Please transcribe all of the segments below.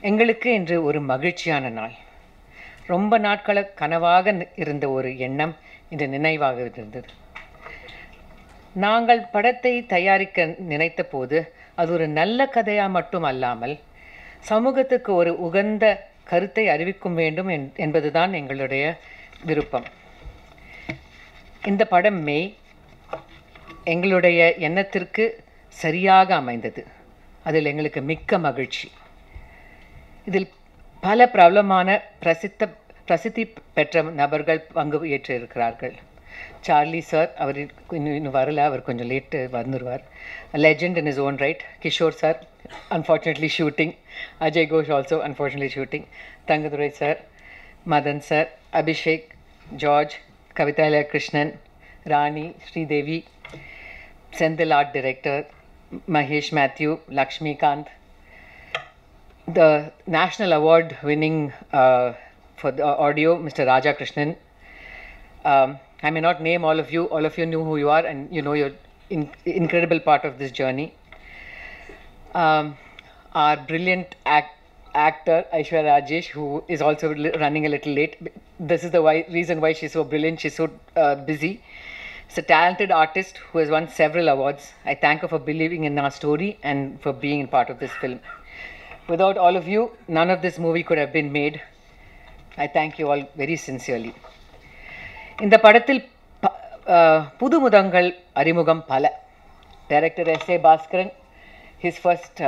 எங்களுக்கு இன்று ஒரு மகிழ்ச்சியான நாள் ரொம்ப நாட்கள கனவாக நி- இருந்த ஒரு எண்ணம் இன்று நினைவாக இருந்தது நாங்கள் படத்தை தயாரிக்க நினைத்த போது அது ஒரு நல்ல கதையாக மட்டும் அல்லாமல் சமூகத்துக்கு ஒரு உகந்த கருத்தை அறிவிக்கும் வேண்டும் என்- என்பதுதான் எங்களுடைய விருப்பம் இந்த படம் மெய் எங்களுடைய எண்ணத்திற்கு சரியாக அமைந்தது அதில் எங்களுக்கு மிக்க மகிழ்ச்சி இதில் பல பிரபலமான பிரசித்த பிரசித்தி பெற்ற நபர்கள் பங்கு ஏற்றிருக்கிறார்கள் சார்லி சார் அவர் இன்னும் இன்னும் வரல அவர் கொஞ்சம் லேட்டு வந்துடுவார் legend in his own right Kishore sir unfortunately shooting Ajay Ghosh also unfortunately shooting Thangadurai sir Madhan sir Abhishek George Kavithalaya Krishnan Rani Sridevi Senthil art director Mahesh Mathew Lakshmikanth the national award winning uh, for the audio, Mr. Raja Krishnan. Um, I may not name all of you, all of you knew who you are, and you know you're in, incredible part of this journey. Um, our brilliant act, actor, Aishwarya Rajesh, who is also li- running a little late. This is the why, reason why she's so brilliant, she's so uh, busy. She's a talented artist who has won several awards. I thank her for believing in our story and for being part of this film. Without all of you, none of this movie could have been made. I thank you all very sincerely. இந்த படத்தில் ப- அஹ், புதுமுதங்கள் அறிமுகம் பல director S A Baskaran his first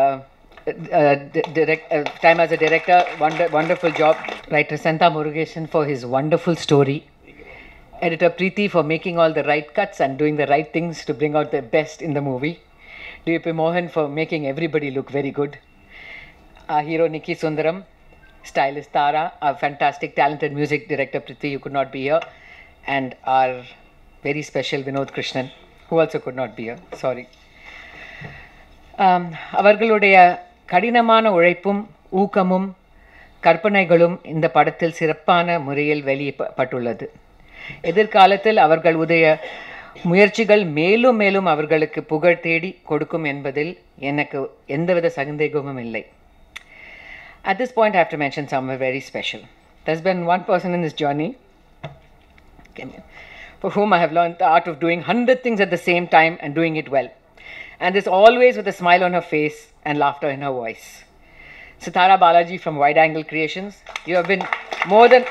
time as a director wonder, wonderful job writer santa murugesan for his wonderful story editor preeti for making all the right cuts and doing the right things to bring out the best in the movie dp mohan for making everybody look very good our hero Nikki Sundaram, stylist Tara, our fantastic talented music director Priti, who could not be here, and our very special Vinod Krishnan, who also could not be here. Sorry. Um, அவர்களுடைய கடினமான உழைப்பும் ஊக்கமும் கற்பனைகளும் இந்த படத்தில் சிறப்பான முறையில் வெளியிடப்பட்டுள்ளது எதிர்காலத்தில் அவர்கள் உடைய முயற்சிகள் மேலும் மேலும் அவர்களுக்கு புகழ் தேடி கொடுக்கும் என்பதில் எனக்கு எந்தவித சந்தேகமும் இல்லை At this point, I have to mention someone very special. There's been one person in this journey Come here, for whom I have learned the art of doing 100 things at the same time and doing it well. And this always with a smile on her face and laughter in her voice. Sitara Balaji from Wide Angle Creations, you have been more than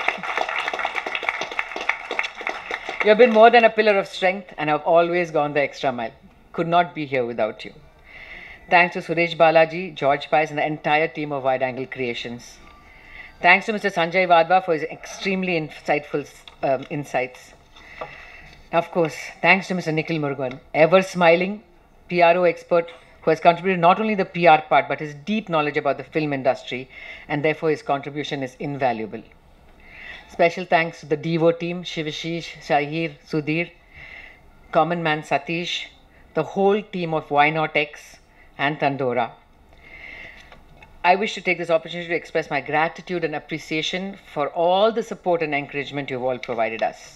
you have been more than a pillar of strength and have always gone the extra mile. Could not be here without you. Thanks to Suresh Balaji, George Pice, and the entire team of Wide Angle Creations. Thanks to Mr. Sanjay Vadva for his extremely insightful um, insights. Of course, thanks to Mr. Nikhil Murugan, ever smiling PRO expert who has contributed not only the PR part but his deep knowledge about the film industry, and therefore his contribution is invaluable. Special thanks to the Devo team, Shivashish, Shahir, Sudhir, Common Man Satish, the whole team of Why Not X and Tandora. I wish to take this opportunity to express my gratitude and appreciation for all the support and encouragement you've all provided us.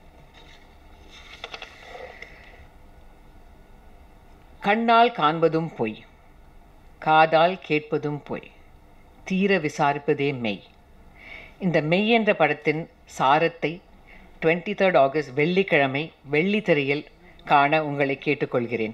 கண்ணால் காண்பதும் பொய் காதால் கேட்பதும் பொய் தீர விசாரிப்பதே மெய் இந்த மெய் என்ற படத்தின் சாரத்தை டுவெண்ட்டி தேர்ட் ஆகஸ்ட் வெள்ளிக்கிழமை வெள்ளித்திரையில் காண உங்களை கேட்டுக்கொள்கிறேன்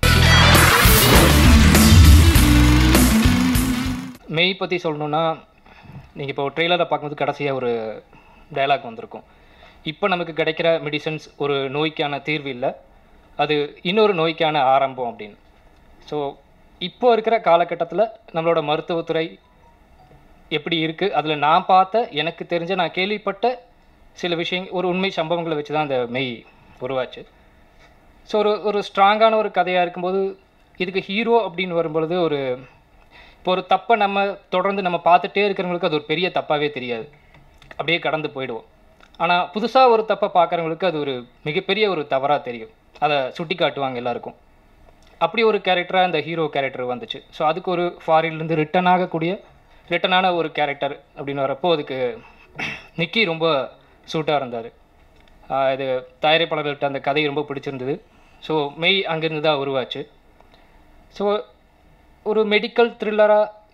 மெய் பற்றி சொல்லணுன்னா நீங்கள் இப்போ ட்ரெய்லரை பார்க்கும்போது கடைசியாக ஒரு டயலாக் வந்திருக்கும் இப்போ நமக்கு கிடைக்கிற மெடிசன்ஸ் ஒரு நோய்க்கான தீர்வு இல்லை அது இன்னொரு நோய்க்கான ஆரம்பம் அப்படின்னு ஸோ இப்போ இருக்கிற காலகட்டத்தில் நம்மளோட மருத்துவத்துறை எப்படி இருக்குது அதில் நான் பார்த்த எனக்கு தெரிஞ்ச நான் கேள்விப்பட்ட சில விஷயங் ஒரு உண்மை சம்பவங்களை வச்சு தான் அந்த மெய் உருவாச்சு ஸோ ஒரு ஒரு ஸ்ட்ராங்கான ஒரு கதையாக இருக்கும்போது இதுக்கு ஹீரோ அப்படின்னு வரும்பொழுது ஒரு இப்போ ஒரு தப்பை நம்ம தொடர்ந்து நம்ம பார்த்துட்டே இருக்கிறவங்களுக்கு அது ஒரு பெரிய தப்பாகவே தெரியாது அப்படியே கடந்து போயிடுவோம் ஆனால் புதுசாக ஒரு தப்பை பார்க்குறவங்களுக்கு அது ஒரு மிகப்பெரிய ஒரு தவறாக தெரியும் அதை சுட்டி காட்டுவாங்க எல்லாருக்கும் அப்படி ஒரு கேரக்டராக இந்த ஹீரோ கேரக்டர் வந்துச்சு ஸோ அதுக்கு ஒரு ஃபாரின்லேருந்து ரிட்டன் ஆகக்கூடிய ரிட்டனான ஒரு கேரக்டர் அப்படின்னு வரப்போ அதுக்கு நிக்கி ரொம்ப சூட்டாக இருந்தார் இது தயாரிப்பாளர்கள்ட்ட அந்த கதை ரொம்ப பிடிச்சிருந்தது ஸோ மெய் அங்கேருந்து தான் உருவாச்சு ஸோ ஒரு மெடிக்கல் த்ரில்லராக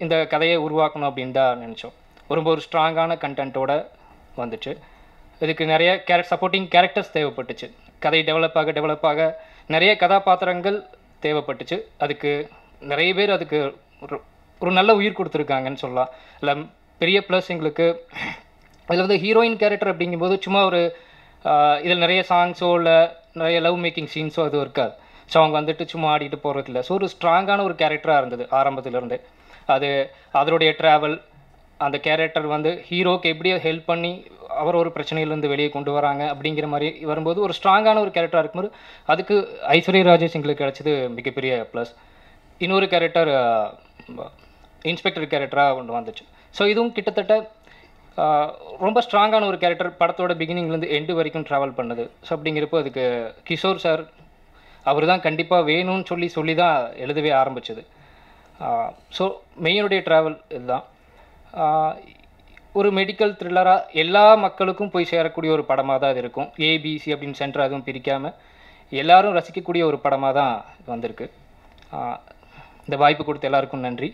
இந்த கதையை உருவாக்கணும் அப்படின்னு தான் நினச்சோம் ரொம்ப ஒரு ஸ்ட்ராங்கான கண்டென்ட்டோட வந்துச்சு இதுக்கு நிறைய கேரக்ட் சப்போர்ட்டிங் கேரக்டர்ஸ் தேவைப்பட்டுச்சு கதை டெவலப் ஆக டெவலப் ஆக நிறைய கதாபாத்திரங்கள் தேவைப்பட்டுச்சு அதுக்கு நிறைய பேர் அதுக்கு ஒரு ஒரு நல்ல உயிர் கொடுத்துருக்காங்கன்னு சொல்லலாம் இல்லை பெரிய ப்ளஸ் எங்களுக்கு இதில் வந்து ஹீரோயின் கேரக்டர் அப்படிங்கும்போது சும்மா ஒரு இதில் நிறைய சாங்ஸோ இல்லை நிறைய லவ் மேக்கிங் சீன்ஸோ அது இருக்காது ஸோ அவங்க வந்துட்டு சும்மா ஆடிட்டு போகிறது இல்லை ஸோ ஒரு ஸ்ட்ராங்கான ஒரு கேரக்டராக இருந்தது ஆரம்பத்திலேருந்தே அது அதனுடைய ட்ராவல் அந்த கேரக்டர் வந்து ஹீரோக்கு எப்படி ஹெல்ப் பண்ணி அவர் ஒரு பிரச்சனையிலேருந்து வெளியே கொண்டு வராங்க அப்படிங்கிற மாதிரி வரும்போது ஒரு ஸ்ட்ராங்கான ஒரு கேரக்டராக இருக்கும்போது அதுக்கு ஐஸ்வர்யா ராஜேஷ் எங்களுக்கு கிடைச்சது மிகப்பெரிய ப்ளஸ் இன்னொரு கேரக்டர் இன்ஸ்பெக்டர் கேரக்டராக ஒன்று வந்துச்சு ஸோ இதுவும் கிட்டத்தட்ட ஆஹ், ரொம்ப ஸ்ட்ராங்கான ஒரு கேரக்டர் படத்தோட பிகினிங்லேருந்து எண்டு வரைக்கும் ட்ராவல் பண்ணுது ஸோ அப்படிங்கிறப்போ அதுக்கு கிஷோர் சார் அவர் தான் கண்டிப்பாக வேணும்னு சொல்லி சொல்லி தான் எழுதவே ஆரம்பிச்சது ஸோ மெயினுடைய ட்ராவல் இதுதான் ஆஹ், ஒரு மெடிக்கல் த்ரில்லராக எல்லா மக்களுக்கும் போய் சேரக்கூடிய ஒரு படமாக தான் இது இருக்கும் ஏபிசி அப்படின்னு சென்டர் அதுவும் பிரிக்காமல் எல்லாரும் ரசிக்கக்கூடிய ஒரு படமாக தான் இது வந்திருக்கு ஆஹ், இந்த வாய்ப்பு கொடுத்த எல்லாருக்கும் நன்றி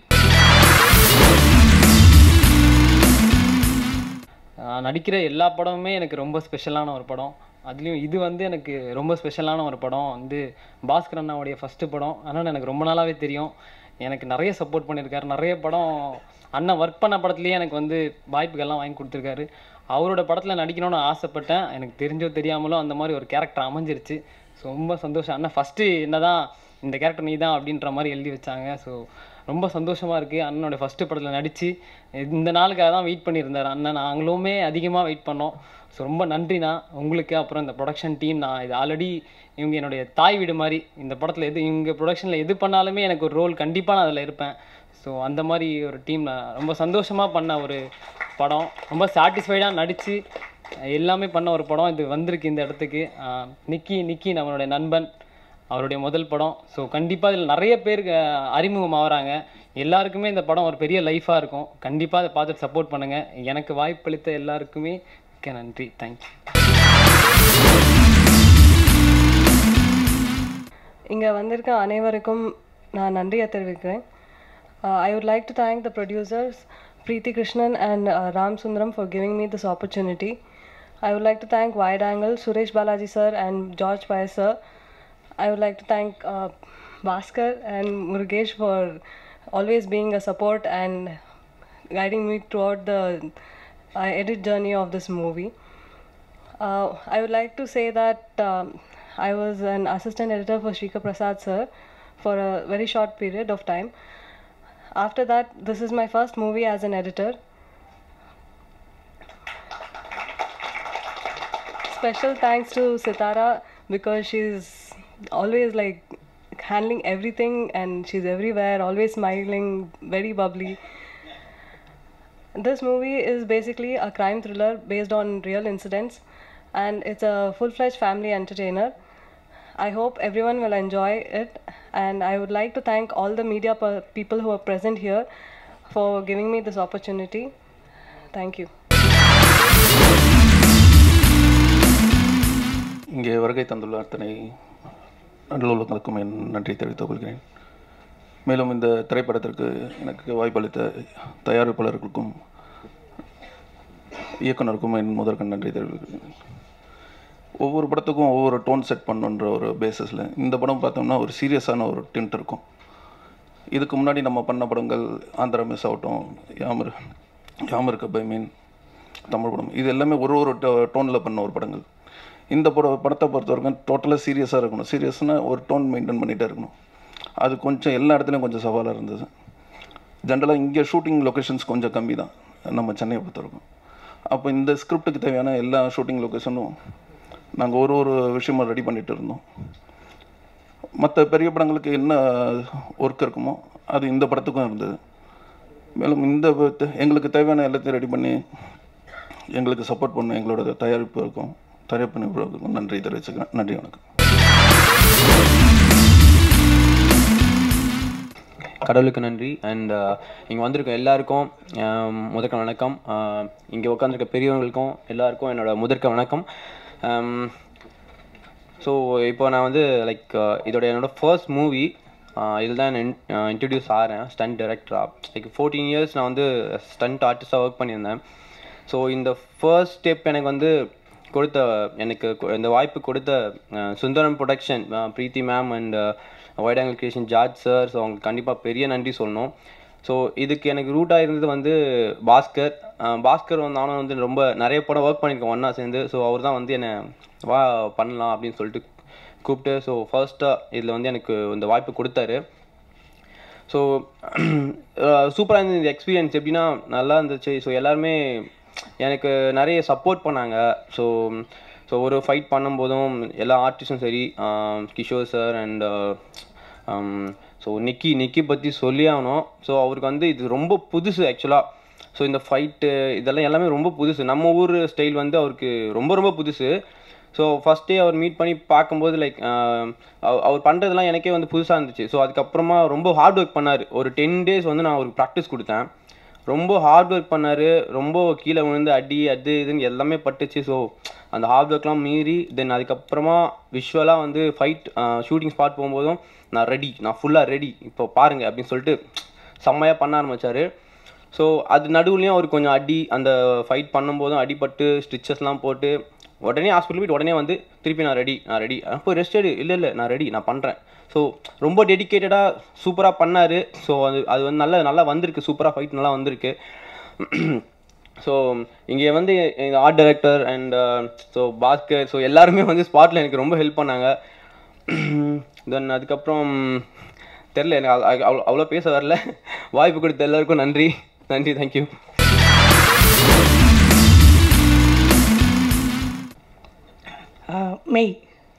நான் நடிக்கிற எல்லா படமுமே எனக்கு ரொம்ப ஸ்பெஷலான ஒரு படம் அதுலேயும் இது வந்து எனக்கு ரொம்ப ஸ்பெஷலான ஒரு படம் வந்து பாஸ்கர் அண்ணாவுடைய ஃபஸ்ட்டு படம் ஆனால் எனக்கு ரொம்ப நாளாகவே தெரியும் எனக்கு நிறைய சப்போர்ட் பண்ணியிருக்காரு நிறைய படம் அண்ணன் ஒர்க் பண்ண படத்துலேயே எனக்கு வந்து வாய்ப்புகள்லாம் வாங்கி கொடுத்துருக்காரு அவரோட படத்தில் நடிக்கணும்னு ஆசைப்பட்டேன் எனக்கு தெரிஞ்சோ தெரியாமலோ அந்த மாதிரி ஒரு கேரக்டர் அமைஞ்சிருச்சு ஸோ ரொம்ப சந்தோஷம் அண்ணன் ஃபஸ்ட்டு என்னதான் இந்த கேரக்டர் நீ தான் அப்படின்ற மாதிரி எழுதி வச்சாங்க ஸோ ரொம்ப சந்தோஷமாக இருக்குது அண்ணனோட ஃபஸ்ட்டு படத்தில் நடித்து இந்த நாளுக்காக தான் வெயிட் பண்ணியிருந்தார் அண்ணன் நாங்களுமே அதிகமாக வெயிட் பண்ணோம் ஸோ ரொம்ப நன்றிண்ணா உங்களுக்கு அப்புறம் இந்த ப்ரொடக்ஷன் டீம் நான் இது ஆல்ரெடி இவங்க என்னுடைய தாய் வீடு மாதிரி இந்த படத்தில் எது இவங்க ப்ரொடக்ஷனில் எது பண்ணாலுமே எனக்கு ஒரு ரோல் கண்டிப்பாக நான் அதில் இருப்பேன் ஸோ அந்த மாதிரி ஒரு டீம் ரொம்ப சந்தோஷமாக பண்ண ஒரு படம் ரொம்ப சாட்டிஸ்ஃபைடாக நடித்து எல்லாமே பண்ண ஒரு படம் இது வந்திருக்கு இந்த இடத்துக்கு ஆஹ் நிக்கி நிக்கி நம்மளுடைய நண்பன் அவருடைய முதல் படம் ஸோ கண்டிப்பாக இதில் நிறைய பேர் அஹ், அறிமுகம் ஆகுறாங்க எல்லாருக்குமே இந்த படம் ஒரு பெரிய லைஃபாக இருக்கும் கண்டிப்பாக அதை பார்த்துட்டு சப்போர்ட் பண்ணுங்கள் எனக்கு வாய்ப்பளித்த எல்லாருக்குமே மிக்க நன்றி தேங்க்யூ இங்கே வந்திருக்க அனைவருக்கும் நான் நன்றியை தெரிவிக்கிறேன் ஐ would like to thank the producers Preeti Krishnan and uh, Ram Sundaram for giving me this opportunity. I would like to thank Wide Angle, Suresh Balaji sir and George Pai sir. I would like to thank uh, Bhaskar and Murugesh for always being a support and guiding me throughout the uh, edit journey of this movie. Uh, I would like to say that um, I was an assistant editor for Shrika Prasad sir for a very short period of time. After that, this is my first movie as an editor. Special thanks to Sitara because she's always like handling everything and she's everywhere, always smiling, very bubbly. This movie is basically a crime thriller based on real incidents, and it's a full fledged family entertainer. I hope everyone will enjoy it, and I would like to thank all the media per- people who are present here for giving me this opportunity. Thank you. இங்கே வருகை தந்துள்ள அத்தனை நல்லுள்ளங்களுக்கும் என் நன்றி தெரிவித்துக் கொள்கிறேன் மேலும் இந்த திரைப்படத்திற்கு எனக்கு வாய்ப்பளித்த தயாரிப்பாளர்களுக்கும் இயக்குனருக்கும் என் முதற்கண் நன்றி தெரிவிக்கிறேன் ஒவ்வொரு படத்துக்கும் ஒவ்வொரு டோன் செட் பண்ணுன்ற ஒரு பேசிஸில் இந்த படம் பார்த்தோம்னா ஒரு சீரியஸான ஒரு டிண்ட் இருக்கும் இதுக்கு முன்னாடி நம்ம பண்ண படங்கள் ஆந்திரா மிஸ் ஆகட்டும் யாமர் யாமர் கப்பை மீன் தமிழ் படம் இது எல்லாமே ஒரு ஒரு டோனில் பண்ண ஒரு படங்கள் இந்த பட படத்தை பொறுத்த வரைக்கும் டோட்டலாக சீரியஸாக இருக்கணும் சீரியஸ்னால் ஒரு டோன் மெயின்டைன் பண்ணிகிட்டே இருக்கணும் அது கொஞ்சம் எல்லா இடத்துலையும் கொஞ்சம் சவாலாக இருந்தது ஜென்ரலாக இங்கே ஷூட்டிங் லொக்கேஷன்ஸ் கொஞ்சம் கம்மி தான் நம்ம சென்னையை பொறுத்த வரைக்கும் அப்போ இந்த ஸ்கிரிப்டுக்கு தேவையான எல்லா ஷூட்டிங் லொக்கேஷனும் நாங்கள் ஒரு ஒரு விஷயமும் ரெடி பண்ணிகிட்டு இருந்தோம் மற்ற பெரிய படங்களுக்கு என்ன ஒர்க் இருக்குமோ அது இந்த படத்துக்கும் இருந்தது மேலும் இந்த ப- எங்களுக்கு தேவையான எல்லாத்தையும் ரெடி பண்ணி எங்களுக்கு சப்போர்ட் பண்ண எங்களோட தயாரிப்பு இருக்கும் தயாரிப்பு நிபுணர்களுக்கும் நன்றி தெரிவிச்சுக்கிறேன் நன்றி வணக்கம் கடவுளுக்கு நன்றி அண்ட் இங்கே வந்திருக்க எல்லாருக்கும் ஆம், முதற்க வணக்கம் இங்கே உட்காந்துருக்க பெரியவங்களுக்கும் எல்லாருக்கும் என்னோட முதற்க வணக்கம் ஸோ இப்போ நான் வந்து லைக் இதோட என்னோட ஃபர்ஸ்ட் மூவி இதில் தான் இன்ட்ரடியூஸ் ஆகிறேன் ஸ்டண்ட் டைரக்டராக லைக் ஃபோர்டீன் இயர்ஸ் நான் வந்து ஸ்டண்ட் ஆர்டிஸ்டாக ஒர்க் பண்ணியிருந்தேன் ஸோ இந்த ஃபர்ஸ்ட் ஸ்டெப் எனக்கு வந்து கொடுத்த எனக்கு கொ- இந்த வாய்ப்பு கொடுத்த ah, Sundaram production Preethi ma'am and wide angle creation George sir so அவங்களுக்கு கண்டிப்பாக பெரிய நன்றி சொல்லணும் ஸோ இதுக்கு எனக்கு ரூட்டாக இருந்தது வந்து பாஸ்கர் அஹ், பாஸ்கர் வந்து நானும் வந்து ரொம்ப நிறைய படம் ஒர்க் பண்ணியிருக்கேன் ஒன்றா சேர்ந்து ஸோ அவர் தான் வந்து என்னை வா பண்ணலாம் அப்படின்னு சொல்லிட்டு கூப்பிட்டு ஸோ ஃபர்ஸ்ட்டாக இதில் வந்து எனக்கு இந்த வாய்ப்பு கொடுத்தாரு ஸோ சூப்பராக இருந்தது இந்த எக்ஸ்பீரியன்ஸ் எப்படின்னா நல்லா இருந்துச்சு ஸோ எல்லாருமே எனக்கு நிறைய சப்போர்ட் பண்ணாங்க ஸோ ஸோ ஒரு ஃபைட் பண்ணும்போதும் எல்லா ஆர்டிஸ்டும் சரி ah Kishore sir and so Nikki Nikki பற்றி சொல்லி ஆகணும் ஸோ அவருக்கு வந்து இது ரொம்ப புதுசு ஆக்சுவலாக ஸோ இந்த ஃபைட்டு இதெல்லாம் எல்லாமே ரொம்ப புதுசு நம்ம ஊர் ஸ்டைல் வந்து அவருக்கு ரொம்ப ரொம்ப புதுசு ஸோ ஃபஸ்ட் டே அவர் மீட் பண்ணி பார்க்கும்போது லைக் அவர் பண்ணுறதுலாம் எனக்கே வந்து புதுசாக இருந்துச்சு ஸோ அதுக்கப்புறமா ரொம்ப ஹார்ட் ஒர்க் பண்ணார் ஒரு டென் டேஸ் வந்து நான் அவருக்கு ப்ராக்டிஸ் கொடுத்தேன் ரொம்ப ஹார்ட் ஒர்க் பண்ணார் ரொம்ப கீழே விழுந்து அடி அது இதுன்னு எல்லாமே பட்டுச்சு ஸோ அந்த ஹார்ட் ஒர்க்லாம் மீறி தென் அதுக்கப்புறமா விஷுவலாக வந்து ஃபைட் ஷூட்டிங் ஸ்பாட் போகும்போதும் நான் ரெடி நான் ஃபுல்லாக ரெடி இப்போ பாருங்க அப்படின்னு சொல்லிட்டு செம்மையாக பண்ண ஆரம்பிச்சாரு ஸோ அது நடுவுலையும் அவர் கொஞ்சம் அடி அந்த ஃபைட் பண்ணும்போதும் அடிபட்டு ஸ்டிச்சஸ்லாம் போட்டு உடனே ஹாஸ்பிட்டல் போயிட்டு உடனே வந்து திருப்பி நான் ரெடி நான் ரெடி அப்போ ரெஸ்ட் எடு இல்லை இல்லை நான் ரெடி நான் பண்ணுறேன் ஸோ ரொம்ப டெடிக்கேட்டடாக சூப்பராக பண்ணார் ஸோ அது அது வந்து நல்லா நல்லா வந்திருக்கு சூப்பராக ஃபைட் நல்லா வந்திருக்கு ஸோ இங்கே வந்து எங்கள் art director and so Bhaskar so எல்லாருமே வந்து ஸ்பாட்டில் எனக்கு ரொம்ப ஹெல்ப் பண்ணாங்க தென் அதுக்கப்புறம் தெரில எனக்கு அ- அவ்வளோ அவ்வளோ பேச வரல வாய்ப்பு கொடுத்த எல்லாருக்கும் நன்றி நன்றி தேங்க்யூ ஆஹ் மெய்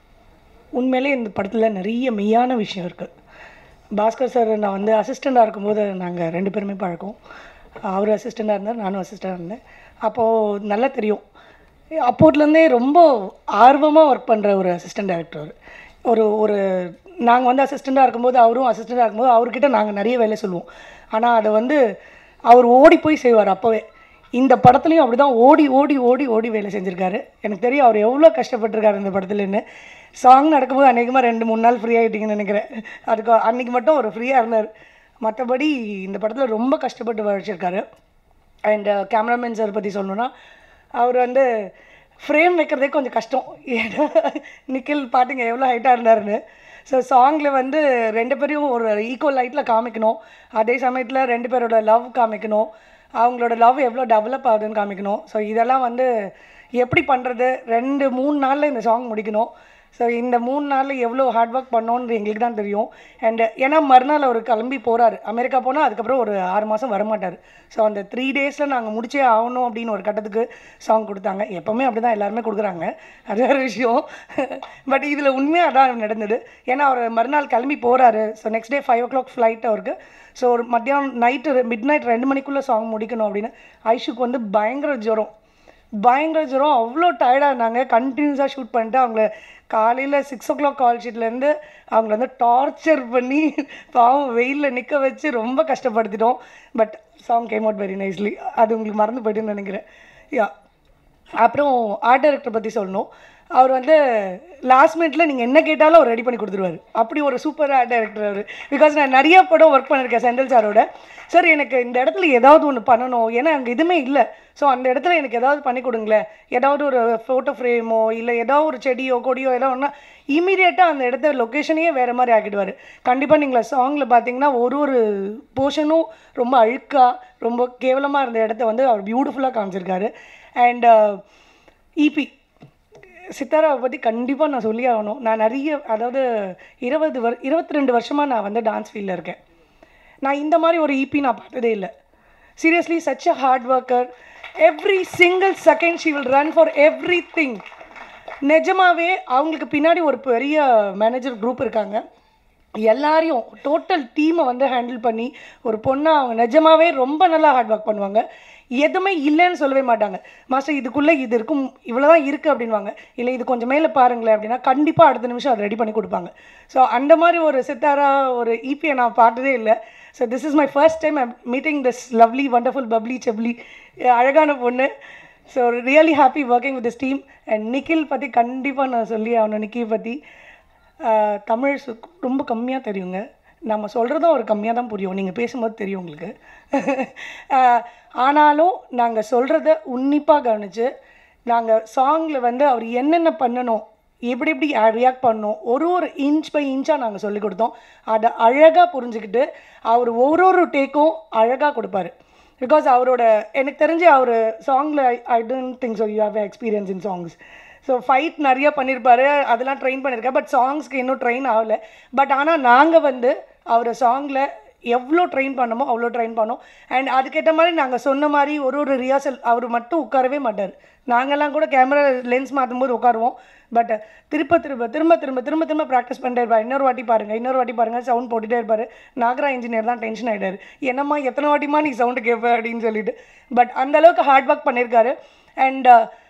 உண்மையிலே இந்த படத்தில் நிறைய மெய்யான விஷயம் இருக்குது பாஸ்கர் சார் நான் வந்து அசிஸ்டண்ட்டாக இருக்கும்போது நாங்கள் ரெண்டு பேருமே பழக்கம் அவர் அசிஸ்டண்ட்டாக இருந்தார் நானும் அசிஸ்டண்டாக இருந்தேன் அப்போது நல்லா தெரியும் அப்போட்லேருந்தே ரொம்ப ஆர்வமாக ஒர்க் பண்ணுற ஒரு அசிஸ்டன்ட் டைரக்டர் அவர் ஒரு ஒரு நாங்கள் வந்து அசிஸ்டண்ட்டாக இருக்கும்போது அவரும் அசிஸ்டண்ட்டாக இருக்கும்போது அவர்கிட்ட நாங்கள் நிறைய வேலை சொல்லுவோம் ஆனால் அதை வந்து அவர் ஓடி போய் செய்வார் அப்போவே இந்த படத்துலையும் அப்படி தான் ஓடி ஓடி ஓடி ஓடி வேலை செஞ்சுருக்காரு எனக்கு தெரியும் அவர் எவ்வளோ கஷ்டப்பட்டிருக்காரு இந்த படத்துலன்னு சாங் நடக்கும்போது அன்றைக்குமா ரெண்டு மூணு நாள் ஃப்ரீ ஆகிட்டீங்கன்னு நினைக்கிறேன் அதுக்கு அன்றைக்கி மட்டும் ஒரு ஃப்ரீயாக இருந்தார் மற்றபடி இந்த படத்தில் ரொம்ப கஷ்டப்பட்டு வச்சிருக்காரு அண்ட் கேமராமேன் சார் பற்றி சொல்லணுன்னா அவர் வந்து ஃப்ரேம் வைக்கிறதே கொஞ்சம் கஷ்டம் ஏன்னா நிக்கில் பாட்டுங்க எவ்வளோ ஹைட்டாக இருந்தாருன்னு ஸோ சாங்கில் வந்து ரெண்டு பேரையும் ஒரு ஈக்குவல் லைட்டில் காமிக்கணும் அதே சமயத்தில் ரெண்டு பேரோட லவ் காமிக்கணும் அவங்களோட லவ் எவ்வளோ டெவலப் ஆகுதுன்னு காமிக்கணும் ஸோ இதெல்லாம் வந்து எப்படி பண்ணுறது ரெண்டு மூணு நாளில் இந்த சாங் முடிக்கணும் ஸோ இந்த மூணு நாளில் எவ்வளோ ஹார்ட் ஒர்க் பண்ணோன்னு எங்களுக்கு தான் தெரியும் அண்ட் ஏன்னா மறுநாள் அவர் கிளம்பி போகிறாரு அமெரிக்கா போனால் அதுக்கப்புறம் ஒரு ஆறு மாதம் வரமாட்டார் ஸோ அந்த த்ரீ டேஸில் நாங்கள் முடிச்சே ஆகணும் அப்படின்னு ஒரு கட்டத்துக்கு சாங் கொடுத்தாங்க எப்போவுமே அப்படி தான் எல்லாருமே கொடுக்குறாங்க அது வேறு விஷயம் பட் இதில் உண்மையாக அதான் நடந்தது ஏன்னா அவர் மறுநாள் கிளம்பி போகிறாரு so next day five o'clock flight அவருக்கு ஸோ ஒரு மத்தியானம் நைட்டு மிட் நைட் ரெண்டு மணிக்குள்ளே சாங் முடிக்கணும் அப்படின்னு ஐஷுக்கு வந்து பயங்கர ஜுரம் பயங்கர ஜுரம் அவ்வளோ டயர்டாக இருந்தாங்க கண்டினியூஸாக ஷூட் பண்ணிட்டு அவங்கள காலையில் சிக்ஸ் ஓ கிளாக் கால் ஷீட்லேருந்து அவங்கள வந்து டார்ச்சர் பண்ணி பாவம் வெயிலில் நிற்க வச்சு ரொம்ப கஷ்டப்படுத்திட்டோம் but song came out very nicely அது உங்களுக்கு மறந்து போயிட்டுன்னு நினைக்கிறேன் யா அப்புறம் ஆர்ட் டைரக்டர் பற்றி சொல்லணும் அவர் வந்து லாஸ்ட் மினிட்ல நீங்கள் என்ன கேட்டாலும் அவர் ரெடி பண்ணி கொடுத்துருவாரு அப்படி ஒரு சூப்பர் ஆர்ட் டைரக்டர் அவர் பிகாஸ் நான் நிறைய படம் ஒர்க் பண்ணியிருக்கேன் செந்தில் சாரோட சார் எனக்கு இந்த இடத்துல ஏதாவது ஒன்று பண்ணணும் ஏன்னா அங்கே எதுவுமே இல்லை ஸோ அந்த இடத்துல எனக்கு ஏதாவது பண்ணி கொடுங்களேன் ஏதாவது ஒரு ஃபோட்டோ ஃப்ரேமோ இல்லை ஏதாவது ஒரு செடியோ கொடியோ ஏதாவது ஒன்றா இமீடியட்டாக அந்த இடத்த லொக்கேஷனையே வேறு மாதிரி ஆக்கிடுவார் கண்டிப்பாக நீங்கள் சாங்கில் பார்த்தீங்கன்னா ஒரு ஒரு போர்ஷனும் ரொம்ப அழுக்காக ரொம்ப கேவலமாக இருந்த இடத்த வந்து அவர் பியூட்டிஃபுல்லாக காமிச்சிருக்காரு அண்ட் இபி சித்தாராவை பற்றி கண்டிப்பாக நான் சொல்லி ஆகணும் நான் நிறைய அதாவது இருபது வர் இருபத்தி ரெண்டு வருஷமாக நான் வந்து டான்ஸ் ஃபீல்டில் இருக்கேன் நான் இந்த மாதிரி ஒரு இபி நான் பார்த்ததே இல்லை seriously such a hard worker every single second she will run for everything நிஜமாவே அவங்களுக்கு பின்னாடி ஒரு பெரிய மேனேஜர் குரூப் இருக்காங்க எல்லாரையும் டோட்டல் டீமை வந்து ஹேண்டில் பண்ணி ஒரு பொண்ணை அவங்க நிஜமாவே ரொம்ப நல்லா ஹார்ட் ஒர்க் பண்ணுவாங்க எதுவுமே இல்லைன்னு சொல்லவே மாட்டாங்க மாஸ்டர் இதுக்குள்ளே இது இருக்கும் இவ்வளோ தான் இருக்குது அப்படின்வாங்க இல்லை இது கொஞ்சம் மேலே பாருங்களேன் அப்படின்னா கண்டிப்பாக அடுத்த நிமிஷம் அதை ரெடி பண்ணி கொடுப்பாங்க ஸோ அந்த மாதிரி ஒரு சித்தாரா ஒரு இபியை நான் பார்த்ததே இல்லை so this is my first time I'm meeting this lovely wonderful bubbly shapely அழகான பொண்ணு so really happy working with this team and Nikhil பற்றி கண்டிப்பாக நான் சொல்லி ஆகணும் நிக்கி பற்றி ஆஹ் தமிழ் சு- ரொம்ப கம்மியாக தெரியுங்க நம்ம சொல்கிறதும் அவர் கம்மியாக தான் புரியும் நீங்கள் பேசும்போது தெரியும் உங்களுக்கு ஆஹ் ஆனாலும் நாங்கள் சொல்கிறத உன்னிப்பாக கவனித்து நாங்கள் சாங்கில் வந்து அவர் என்னென்ன பண்ணணும் எப்படி எப்படி ரியாக்ட் பண்ணணும் ஒரு ஒரு இன்ச் பை இன்ச்சாக நாங்கள் சொல்லி கொடுத்தோம் அதை அழகாக புரிஞ்சுக்கிட்டு அவர் ஒரு ஒரு டேக்கும் அழகாக கொடுப்பாரு பிகாஸ் அவரோட எனக்கு தெரிஞ்சு அவர் சாங்கில் I don't think so you have experience in songs so fight நிறைய பண்ணியிருப்பாரு அதெல்லாம் ட்ரெயின் பண்ணியிருக்கேன் பட் சாங்ஸ்க்கு இன்னும் ட்ரெயின் ஆகலை பட் ஆனால் நாங்கள் வந்து அவரை சாங்கில் எவ்வளோ ட்ரெயின் பண்ணமோ அவ்வளோ ட்ரெயின் பண்ணோம் அண்ட் அதுக்கேற்ற மாதிரி நாங்கள் சொன்ன மாதிரி ஒரு ஒரு ரிஹர்சல் அவர் மட்டும் உட்காரவே மாட்டார் நாங்கெல்லாம் கூட கேமரா லென்ஸ் மாற்றும் போது உட்காருவோம் பட் திரும்ப திரும்ப திரும்ப திரும்ப திரும்ப திரும்ப ப்ராக்டிஸ் பண்ணிட்டே இருப்பார் இன்னொரு வாட்டி பாருங்கள் இன்னொரு வாட்டி பாருங்கள் சவுண்ட் போட்டுட்டே இருப்பார் நாகரா இன்ஜினியர் தான் டென்ஷன் ஆகிட்டாரு என்னம்மா எத்தனை வாட்டிமா நீ சவுண்டு கேட்ப அப்படின்னு சொல்லிட்டு பட் அந்த அளவுக்கு ஹார்ட் ஒர்க் பண்ணியிருக்காரு அண்ட்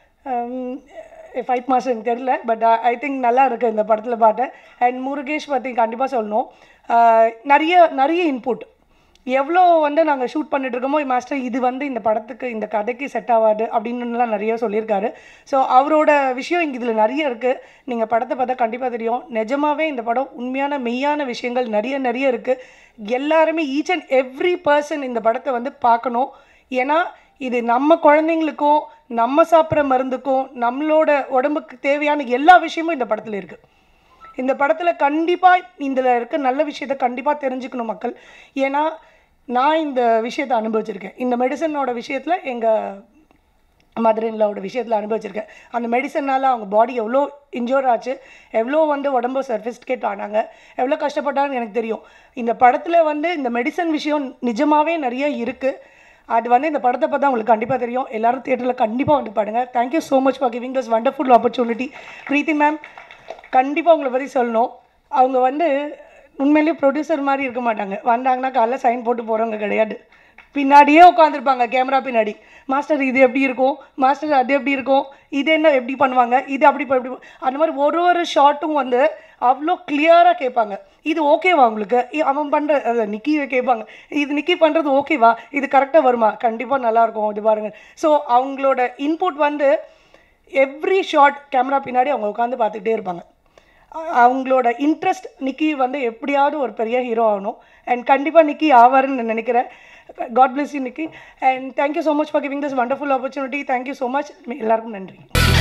ஃபைட் மாஸ்டர் எனக்கு தெரியல பட் ஐ திங்க் நல்லா இருக்குது இந்த படத்தில் பார்த்தேன் அண்ட் முருகேஷ் பற்றி கண்டிப்பாக சொல்லணும் அஹ் நிறைய நிறைய இன்புட் எவ்வளோ வந்து நாங்கள் ஷூட் பண்ணிட்டு இருக்கோமோ மாஸ்டர் இது வந்து இந்த படத்துக்கு இந்த கதைக்கு செட் ஆகாது அப்படின்னுலாம் நிறைய சொல்லியிருக்காரு ஸோ அவரோட விஷயம் இங்கே இதில் நிறைய இருக்குது நீங்கள் படத்தை பார்த்தா கண்டிப்பாக தெரியும் நிஜமாவே இந்த படம் உண்மையான மெய்யான விஷயங்கள் நிறைய நிறைய இருக்குது எல்லாருமே ஈச் அண்ட் எவ்ரி பர்சன் இந்த படத்தை வந்து பார்க்கணும் ஏன்னா இது நம்ம குழந்தைங்களுக்கும் நம்ம சாப்பிட்ற மருந்துக்கும் நம்மளோட உடம்புக்கு தேவையான எல்லா விஷயமும் இந்த படத்தில் இருக்குது இந்த படத்தில் கண்டிப்பாக இதில் இருக்க நல்ல விஷயத்த கண்டிப்பாக தெரிஞ்சுக்கணும் மக்கள் ஏன்னா நான் இந்த விஷயத்தை அனுபவிச்சிருக்கேன் இந்த மெடிசனோட விஷயத்தில் எங்கள் மதுரையிலோட விஷயத்தில் அனுபவிச்சிருக்கேன் அந்த மெடிசனால் அவங்க பாடி எவ்வளோ இன்ஜூர் ஆச்சு எவ்வளோ வந்து உடம்பு சர்ஃபிஸ்டிகேட் ஆனாங்க எவ்வளோ கஷ்டப்பட்டாங்கன்னு எனக்கு தெரியும் இந்த படத்தில் வந்து இந்த மெடிசன் விஷயம் நிஜமாகவே நிறைய இருக்குது அது வந்து இந்த படத்தை பார்த்தா உங்களுக்கு கண்டிப்பாக தெரியும் எல்லாரும் தியேட்டரில் கண்டிப்பாக வந்து பாடுங்க thank you so much for giving this wonderful opportunity Preethi ma'am கண்டிப்பாக உங்களை பற்றி சொல்லணும் அவங்க வந்து உண்மையிலேயே ப்ரொடியூசர் மாதிரி இருக்க மாட்டாங்க வந்தாங்கன்னா காலைல சைன் போட்டு போகிறவங்க கிடையாது பின்னாடியே உட்காந்துருப்பாங்க கேமரா பின்னாடி மாஸ்டர் இது எப்படி இருக்கும் மாஸ்டர் அது எப்படி இருக்கும் இது என்ன எப்படி பண்ணுவாங்க இது அப்படி ப- எப்படி ப- அந்த மாதிரி ஒரு ஒரு ஷாட்டும் வந்து அவ்வளோ கிளியராக கேட்பாங்க இது ஓகேவா உங்களுக்கு இ- அவன் பண்ணுற நிக்கி கேட்பாங்க இது நிக்கி பண்ணுறது ஓகேவா இது கரெக்டாக வருமா கண்டிப்பாக நல்லாயிருக்கும் இது பாருங்கள் ஸோ அவங்களோட இன்புட் வந்து எவ்ரி ஷாட் கேமரா பின்னாடி அவங்க உட்காந்து பார்த்துக்கிட்டே இருப்பாங்க அ- அவங்களோட இன்ட்ரெஸ்ட் நிக்கி வந்து எப்படியாவது ஒரு பெரிய ஹீரோ ஆகணும் அண்ட் கண்டிப்பாக நிக்கி ஆவாருன்னு நான் நினைக்கிறேன் god bless you Nikki and thank you so much for giving this wonderful opportunity thank you so much எல்லாருக்கும் நன்றி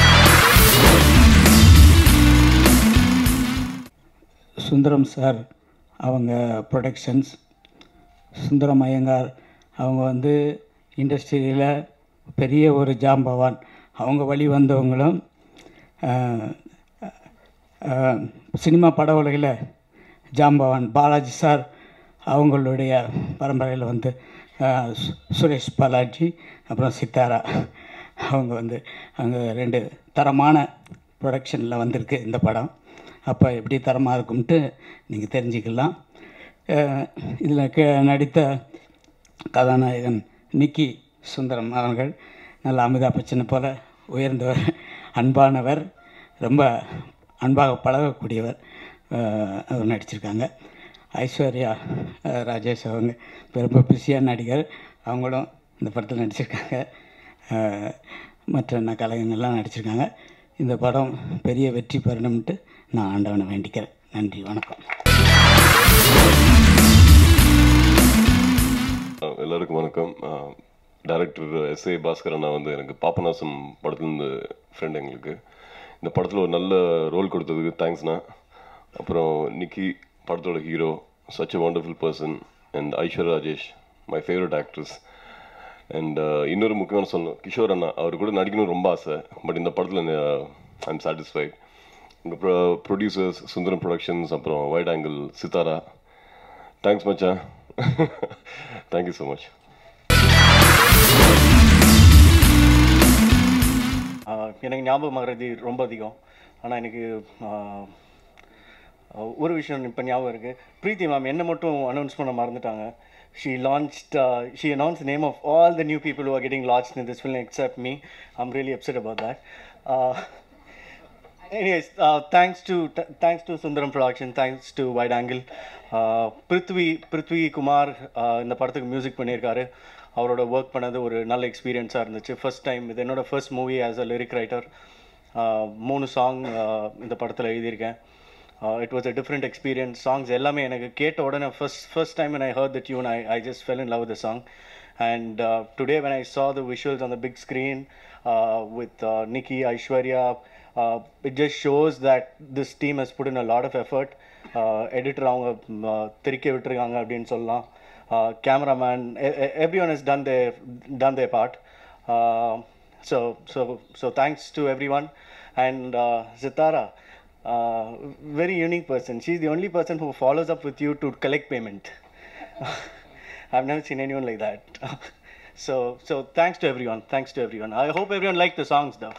சுந்தரம் சார் அவங்க ப்ரொடக்ஷன்ஸ் சுந்தரம் ஐயங்கார் அவங்க வந்து இண்டஸ்ட்ரியில் பெரிய ஒரு ஜாம்பவான் அவங்க வழி வந்தவங்களும் ஆஹ், ஆஹ், சினிமா பட உலகில் ஜாம்பவான் பாலாஜி சார் அவங்களுடைய பரம்பரையில் வந்து ஆஹ், சு- சுரேஷ் பாலாஜி அப்புறம் சித்தாரா அவங்க வந்து அங்கே ரெண்டு தரமான ப்ரொடக்ஷனில் வந்திருக்கு இந்த படம் அப்போ எப்படி தரமாக இருக்கும்ட்டு நீங்கள் தெரிஞ்சுக்கலாம் இதில் கே நடித்த கதாநாயகன் நிக்கி சுந்தரம் அவர்கள் நல்ல அமிதாப் பச்சனை போல உயர்ந்தவர் அன்பானவர் ரொம்ப அன்பாக பழகக்கூடியவர் அஹ், அவர் நடிச்சிருக்காங்க ஐஸ்வர்யா அஹ், ராஜேஷ் அவங்க ரொம்ப பிஸியான நடிகர் அவங்களும் இந்த படத்தில் நடிச்சிருக்காங்க அஹ், மற்ற ந கலைஞர்கள்லாம் நடிச்சிருக்காங்க இந்த படம் பெரிய வெற்றி பெறணும்ட்டு நான் ஆண்டவனை வேண்டிக்கிறேன் நன்றி வணக்கம் அஹ் எல்லாருக்கும் வணக்கம் டைரக்டர் எஸ் ஏ பாஸ்கர் அண்ணா வந்து எனக்கு பாபநாசம் படத்துலேருந்து ஃப்ரெண்ட் எங்களுக்கு இந்த படத்தில் ஒரு நல்ல ரோல் கொடுத்ததுக்கு தேங்க்ஸ்ண்ணா அப்புறம் நிக்கி படத்தோட hero such a wonderful person and Aishwarya Rajesh my favourite actress and இன்னொரு முக்கியமான சொல்லணும் கிஷோர் அண்ணா அவர் கூட நடிக்கணும் ரொம்ப ஆசை பட் இந்த படத்தில் ஐ எம் சாட்டிஸ்ஃபைட் உங்கள் ப்ரொ ப்ரொடியூசர்ஸ் சுந்தரம் ப்ரொடக்ஷன்ஸ் அப்புறம் வைட் ஆங்கிள் சித்தாரா தேங்க்ஸ் மச்சான் தேங்க்யூ ஸோ மச் ஆஹ் எனக்கு ஞாபகம் மறதி ரொம்ப அதிகம் ஆனால் எனக்கு ஆஹ், ஒரு விஷயம் இப்போ ஞாபகம் இருக்குது பிரீத்தி மேம் என்ன மட்டும் அனௌன்ஸ் பண்ண மறந்துட்டாங்க she launched she announce name of all the new people are getting launch in this film except me I'm really upset about that anyways uh, thanks to th- thanks to sundaram production thanks to wide angle uh, prithvi prithvi Kumar uh, இந்த படத்துக்கு music பண்ணியிருக்காரு அவரோட work பண்ணது ஒரு நல்ல எக்ஸ்பீரியன்ஸாக இருந்துச்சு first time இது என்னோட first movie as a lyric writer மூணு சாங் இந்த படத்தில் எழுதியிருக்கேன் it was a different experience songs எல்லாமே எனக்கு கேட்ட உடனே first first time when I heard the tune I, I just fell in love with the song and uh, today when I saw the visuals on the big screen uh, with uh, Nikki, Aishwarya, uh, it just shows that this team has put in a lot of effort. Uh, editor அவங்க திரிக்க விட்டுருக்காங்க அப்படின்னு சொல்லலாம் cameraman everyone is done their done their part so so so thanks to everyone and Sithara very unique person. She's the only person who follows up with you to collect payment. I've never seen anyone like that. so, so thanks to everyone. Thanks to everyone. I hope everyone liked the songs though.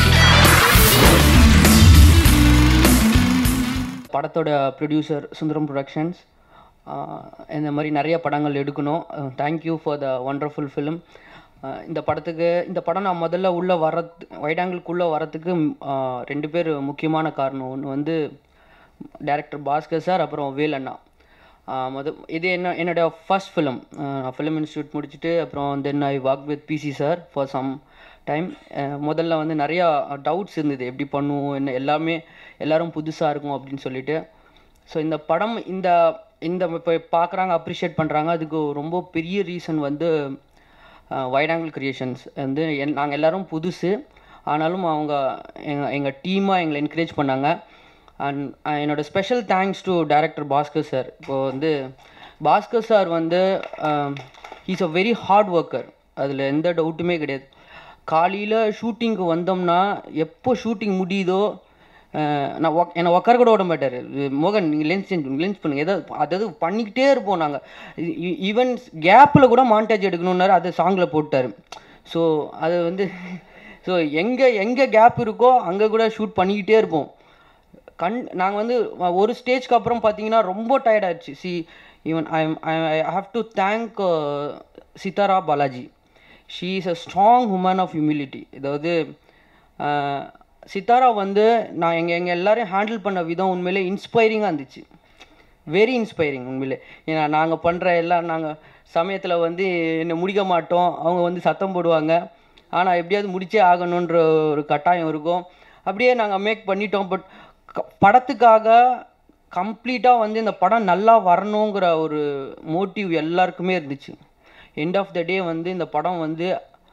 படத்தோட producer Sundaram productions இந்த மாதிரி நிறைய படங்கள் எடுக்கணும் thank you for the wonderful film இந்த படத்துக்கு இந்த படம் நான் முதல்ல உள்ளே வரது வைடாங்கிள்குள்ளே வரத்துக்கு ம், ஆஹ், ரெண்டு பேர் முக்கியமான காரணம் ஒன்று வந்து டைரக்டர் பாஸ்கர் சார் அப்புறம் வேல் அண்ணா ஆஹ், முத இது என்ன என்னோட ஃபர்ஸ்ட் ஃபிலிம் நான் ஃபிலிம் இன்ஸ்டியூட் முடிச்சுட்டு அப்புறம் then I work with PC sir for some time முதல்ல வந்து நிறையா டவுட்ஸ் இருந்தது எப்படி பண்ணுவோம் என்ன எல்லாமே எல்லாரும் புதுசாக இருக்கும் அப்படின்னு சொல்லிட்டு ஸோ இந்த படம் இந்த இந்த இப்போ பார்க்குறாங்க அப்ரிஷியேட் பண்ணுறாங்க அதுக்கு ரொம்ப பெரிய ரீசன் வந்து வைடாங்கிள் கிரியேஷன்ஸ் வந்து என் நாங்கள் எல்லாரும் புதுசு ஆனாலும் அவங்க எங்கள் எங்கள் டீமாக எங்களை என்கரேஜ் பண்ணாங்க அண்ட் என்னோட special thanks to director Bhaskar sir இப்போது வந்து பாஸ்கர் சார் வந்து he's a very hard worker அதில் எந்த டவுட்டுமே கிடையாது காலையில் ஷூட்டிங்க்கு வந்தோம்னா எப்போ ஷூட்டிங் முடியுதோ அஹ், நான் ஒக் என்னை உட்கார கூட விட மாட்டார் மோகன் நீங்கள் லென்ஸ் சேஞ்ச் லென்ஸ் பண்ணுங்க ஏதாவது அதாவது பண்ணிக்கிட்டே இருப்போம் நாங்கள் ஈவன் கேப்பில் கூட மாண்டேஜ் எடுக்கணுன்னாரு அதை சாங்கில் போட்டார் ஸோ அது வந்து ஸோ எங்கே எங்கே கேப் இருக்கோ அங்கே கூட ஷூட் பண்ணிக்கிட்டே இருப்போம் கண் நாங்கள் வந்து ஒரு ஸ்டேஜ்க்கு அப்புறம் பார்த்தீங்கன்னா ரொம்ப tired ஆயிடுச்சு see even I I have to thank Sithara Balaji she is a strong woman of humility அதாவது அஹ், சித்தாரா வந்து நான் எங்கள் எங்கள் எல்லாரையும் ஹேண்டில் பண்ண விதம் உண்மையிலே இன்ஸ்பைரிங்காக இருந்துச்சு வெரி இன்ஸ்பைரிங் உண்மையிலே ஏன்னா நாங்கள் பண்ணுற எல்லாம் நாங்கள் சமயத்தில் வந்து என்ன முடிக்க மாட்டோம் அவங்க வந்து சத்தம் போடுவாங்க ஆனால் எப்படியாவது முடிச்சே ஆகணுன்ற ஒரு கட்டாயம் இருக்கும் அப்படியே நாங்கள் மேக் பண்ணிட்டோம் பட் படத்துக்காக கம்ப்ளீட்டாக வந்து இந்த படம் நல்லா வரணுங்கிற ஒரு மோட்டிவ் எல்லாருக்குமே இருந்துச்சு எண்ட் ஆஃப் த டே வந்து இந்த படம் வந்து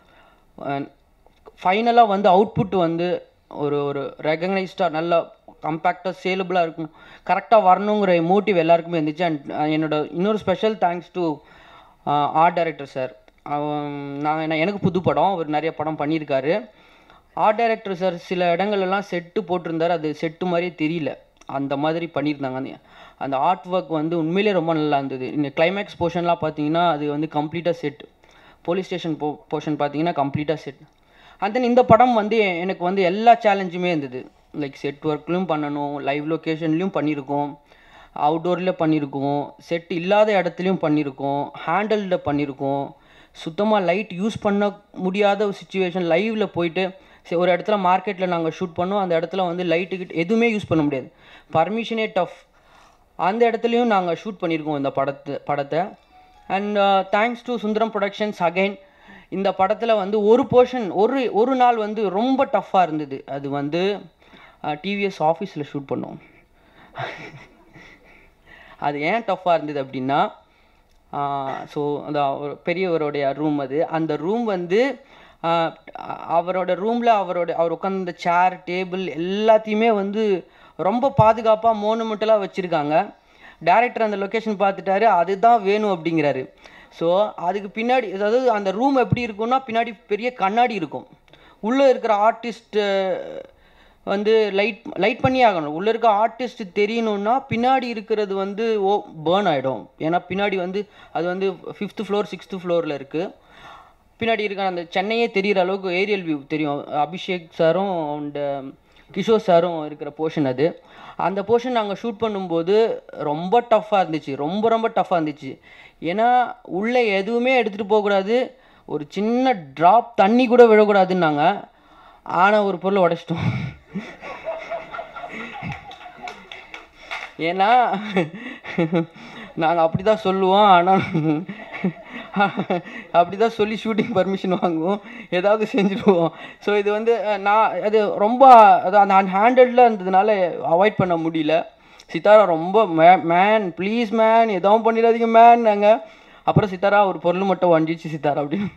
ஃபைனலாக வந்து அவுட்புட் வந்து ஒரு ஒரு ரெகக்னைஸ்டாக நல்லா கம்பேக்டாக சேலபிளாக இருக்கும் கரெக்டாக வரணுங்கிற மோட்டிவ் எல்லாருக்குமே இருந்துச்சு அண்ட் என்னோட இன்னொரு special thanks to art director sir நான் எனக்கு புது படம் அவர் நிறைய படம் பண்ணியிருக்காரு ஆர்ட் டைரக்டர் சார் சில இடங்கள்லாம் செட்டு போட்டிருந்தாரு அது செட்டு மாதிரியே தெரியல அந்த மாதிரி பண்ணியிருந்தாங்க அந்த அந்த ஆர்ட் ஒர்க் வந்து உண்மையிலே ரொம்ப நல்லா இருந்தது இந்த கிளைமேக்ஸ் போர்ஷன்லாம் பார்த்தீங்கன்னா அது வந்து கம்ப்ளீட்டாக செட் போலீஸ் ஸ்டேஷன் போ போர்ஷன் பார்த்தீங்கன்னா கம்ப்ளீட்டாக செட் அண்ட் தென் இந்த படம் வந்து எ- எனக்கு வந்து எல்லா சேலஞ்சுமே இருந்தது லைக் செட் ஒர்க்லையும் பண்ணணும் லைவ் லொக்கேஷன்லேயும் பண்ணியிருக்கோம் அவுட்டோரில் பண்ணியிருக்கோம் செட் இல்லாத இடத்துலையும் பண்ணியிருக்கோம் ஹேண்டலில் பண்ணியிருக்கோம் சுத்தமாக லைட் யூஸ் பண்ண முடியாத ஒரு சுச்சுவேஷன் லைவில் போயிட்டு சரி ஒரு இடத்துல மார்க்கெட்டில் நாங்கள் ஷூட் பண்ணோம் அந்த இடத்துல வந்து லைட்டுக்கிட்ட எதுவுமே யூஸ் பண்ண முடியாது பர்மிஷனே டஃப் அந்த இடத்துலையும் நாங்கள் ஷூட் பண்ணியிருக்கோம் இந்த படத்தை படத்தை and thanks to Sundaram productions again இந்த படத்தில் வந்து ஒரு போர்ஷன் ஒரு ஒரு நாள் வந்து ரொம்ப டஃப்பாக இருந்தது அது வந்து டிவிஎஸ் ஆஃபீஸில் ஷூட் பண்ணோம் அது ஏன் டஃப்பாக இருந்தது அப்படின்னா ஸோ அந்த ஒரு பெரியவருடைய ரூம் அது அந்த ரூம் வந்து ஆஹ் அவரோட ரூமில் அவரோட அவர் உட்காந்த சேர் டேபிள் எல்லாத்தையுமே வந்து ரொம்ப பாதுகாப்பாக மோனுமெண்டலாக வச்சுருக்காங்க டேரக்டர் அந்த லொக்கேஷன் பார்த்துட்டாரு அதுதான் வேணும் அப்படிங்கிறாரு ஸோ அதுக்கு பின்னாடி அதாவது அந்த ரூம் எப்படி இருக்கும்னா பின்னாடி பெரிய கண்ணாடி இருக்கும் உள்ளே இருக்கிற ஆர்டிஸ்ட்டு வந்து லைட் லைட் பண்ணி ஆகணும் உள்ளே இருக்க ஆர்டிஸ்ட் தெரியணும்னா பின்னாடி இருக்கிறது வந்து ஓ பேர்ன் ஆகிடும் ஏன்னா பின்னாடி வந்து அது வந்து ஃபிஃப்த்து ஃப்ளோர் சிக்ஸ்த்து ஃப்ளோரில் இருக்குது பின்னாடி இருக்கிற அந்த சென்னையே தெரிகிற அளவுக்கு ஏரியல் வியூ தெரியும் அபிஷேக் சாரும் அண்ட் கிஷோர் சாரும் இருக்கிற போர்ஷன் அது அந்த போர்ஷன் நாங்கள் ஷூட் பண்ணும்போது ரொம்ப டஃப்பாக இருந்துச்சு ரொம்ப ரொம்ப டஃப்பாக இருந்துச்சு ஏன்னா உள்ளே எதுவுமே எடுத்துகிட்டு போகக்கூடாது ஒரு சின்ன ட்ராப் தண்ணி கூட விழக்கூடாதுன்னாங்க ஆனால் ஒரு பொருளை உடைச்சிட்டோம் ஏன்னா நாங்கள் அப்படி தான் சொல்லுவோம் ஆனால் அப்படி தான் சொல்லி ஷூட்டிங் பர்மிஷன் வாங்குவோம் ஏதாவது செஞ்சுடுவோம் ஸோ இது வந்து அஹ், நான் அது ரொம்ப அது அந்த ஹேண்டடில் இருந்ததுனால அவாய்ட் பண்ண முடியல சித்தாரா ரொம்ப மே மேன் ப்ளீஸ் மேன் எதுவும் பண்ணிடாதீங்க மேன் நாங்கள் அப்புறம் சித்தாரா ஒரு பொருள் மட்டும் வஞ்சிச்சு சித்தாரா அப்படின்னு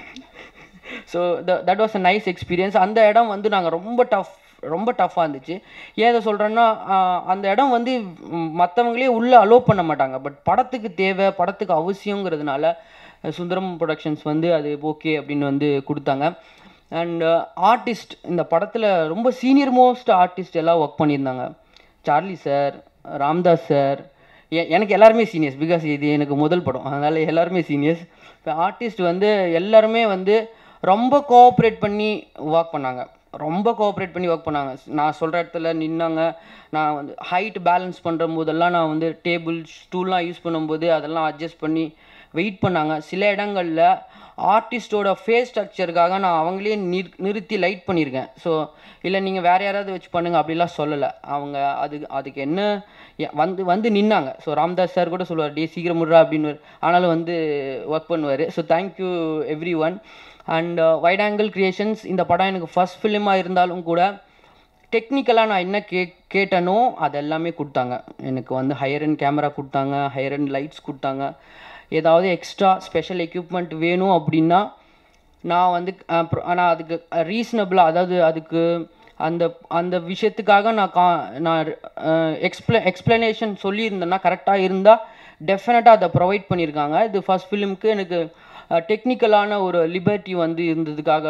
so that was a nice experience அந்த இடம் வந்து நாங்கள் ரொம்ப டஃப் ரொம்ப டஃப்பாக இருந்துச்சு ஏன் இதை சொல்கிறேன்னா அந்த இடம் வந்து மற்றவங்களே உள்ளே அலோவ் பண்ண மாட்டாங்க பட் படத்துக்கு தேவை படத்துக்கு அவசியங்கிறதுனால அஹ், சுந்தரம் ப்ரொடக்ஷன்ஸ் வந்து அது ஓகே அப்படின்னு வந்து கொடுத்தாங்க அண்ட் ஆர்டிஸ்ட் இந்த படத்தில் ரொம்ப சீனியர் மோஸ்ட் ஆர்டிஸ்ட் எல்லாம் ஒர்க் பண்ணியிருந்தாங்க சார்லி சார் ராம்தாஸ் சார் எ- எனக்கு எல்லாருமே சீனியர்ஸ் பிகாஸ் இது எனக்கு முதல் படம் அதனால் எல்லாருமே சீனியர்ஸ் இப்போ ஆர்டிஸ்ட் வந்து எல்லாருமே வந்து ரொம்ப கோஆப்ரேட் பண்ணி ஒர்க் பண்ணாங்க ரொம்ப கோஆப்ரேட் பண்ணி ஒர்க் பண்ணாங்க நான் சொல்கிற இடத்துல நின்னாங்க நான் வந்து ஹைட் பேலன்ஸ் பண்ணுற போதெல்லாம் நான் வந்து டேபிள் ஸ்டூல்லாம் யூஸ் பண்ணும்போது அதெல்லாம் அட்ஜஸ்ட் பண்ணி வெயிட் பண்ணாங்க சில இடங்களில் ஆர்டிஸ்டோட ஃபேஸ் ஸ்ட்ரக்சருக்காக நான் அவங்களே நிறு நிறுத்தி லைட் பண்ணியிருக்கேன் ஸோ இல்லை நீங்கள் வேறு யாராவது வச்சு பண்ணுங்க அப்படிலாம் சொல்லலை அவங்க அது அதுக்கு என்ன எ- வந்து வந்து நின்னாங்க ஸோ ராம்தாஸ் சார் கூட சொல்லுவார் டே சீக்கிரம் முடுறா அப்படின்னு ஆனாலும் வந்து ஒர்க் பண்ணுவார் so thank you everyone and wide angle creations இந்த படம் எனக்கு ஃபர்ஸ்ட் ஃபிலிமாக இருந்தாலும் கூட டெக்னிக்கலாக நான் என்ன கே கேட்டனோ அது எல்லாமே கொடுத்தாங்க எனக்கு வந்து ஹையர் அண்ட் கேமரா கொடுத்தாங்க ஹையர் அண்ட் லைட்ஸ் கொடுத்தாங்க ஏதாவது எக்ஸ்ட்ரா ஸ்பெஷல் எக்யூப்மெண்ட் வேணும் அப்படின்னா நான் வந்து ஆனால் அதுக்கு ரீசனபிளாக அதாவது அதுக்கு அந்த அந்த விஷயத்துக்காக நான் கா நான் எக்ஸ்ப்ள எக்ஸ்ப்ளனேஷன் சொல்லியிருந்தேன்னா கரெக்டாக இருந்தால் டெஃபினட்டாக அதை ப்ரொவைட் பண்ணியிருக்காங்க இது ஃபர்ஸ்ட் ஃபிலிம்க்கு எனக்கு டெக்னிக்கலான ஒரு லிபர்ட்டி வந்து இருந்ததுக்காக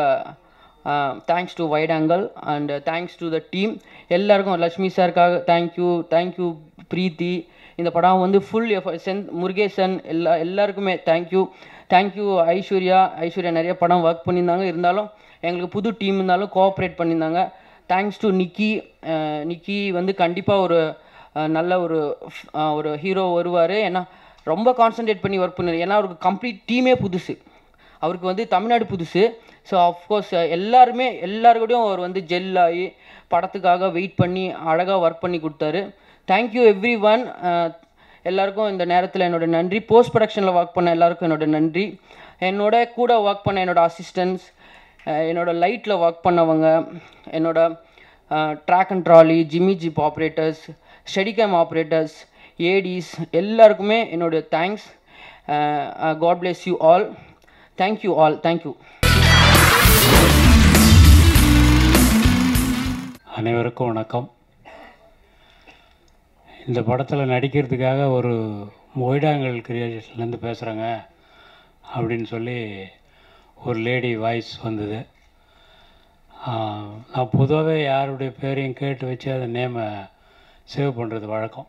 thanks to wide angle and thanks to the team எல்லாருக்கும் லக்ஷ்மி சாருக்காக தேங்க்யூ தேங்க்யூ பிரீத்தி இந்த படம் வந்து ஃபுல் சென் முருகேசன் எல்லா எல்லாருக்குமே தேங்க்யூ தேங்க்யூ ஐஸ்வர்யா ஐஸ்வர்யா நிறைய படம் ஒர்க் பண்ணியிருந்தாங்க இருந்தாலும் எங்களுக்கு புது டீம் இருந்தாலும் கோஆப்ரேட் பண்ணியிருந்தாங்க தேங்க்ஸ் டு நிக்கி அஹ் நிக்கி வந்து கண்டிப்பாக ஒரு அஹ் நல்ல ஒரு ஃப்- அஹ் ஒரு ஹீரோ வருவார் ஏன்னா ரொம்ப கான்சென்ட்ரேட் பண்ணி ஒர்க் பண்ணார் ஏன்னா அவருக்கு கம்ப்ளீட் டீமே புதுசு அவருக்கு வந்து தமிழ்நாடு புதுசு ஸோ அஃப்கோர்ஸ் எல்லாருமே எல்லாருக்கூடயும் அவர் வந்து ஜெல் ஆகி படத்துக்காக வெயிட் பண்ணி அழகாக ஒர்க் பண்ணி கொடுத்தாரு தேங்க்யூ எவ்ரி ஒன் எல்லாருக்கும் இந்த நேரத்தில் என்னோட நன்றி போஸ்ட் ப்ரொடக்ஷனில் ஒர்க் பண்ண எல்லாருக்கும் என்னோட நன்றி என்னோட கூட ஒர்க் பண்ண என்னோட அசிஸ்டன்ஸ் என்னோட லைட்டில் ஒர்க் பண்ணவங்க என்னோட track and trolley jimmy jib operators steadicam operators ADs எல்லாருக்குமே என்னோட thanks god bless you all thank you all thank you அனைவருக்கும் வணக்கம் இந்த படத்தில் நடிக்கிறதுக்காக ஒரு மொய்டாங்கல் கிரியேஷன்லேருந்து பேசுகிறேங்க அப்படின்னு சொல்லி ஒரு லேடி வாய்ஸ் வந்தது ஆஹ், நான் பொதுவாகவே யாருடைய பேரையும் கேட்டு வச்சு அந்த நேமை சேவ் பண்ணுறது வழக்கம்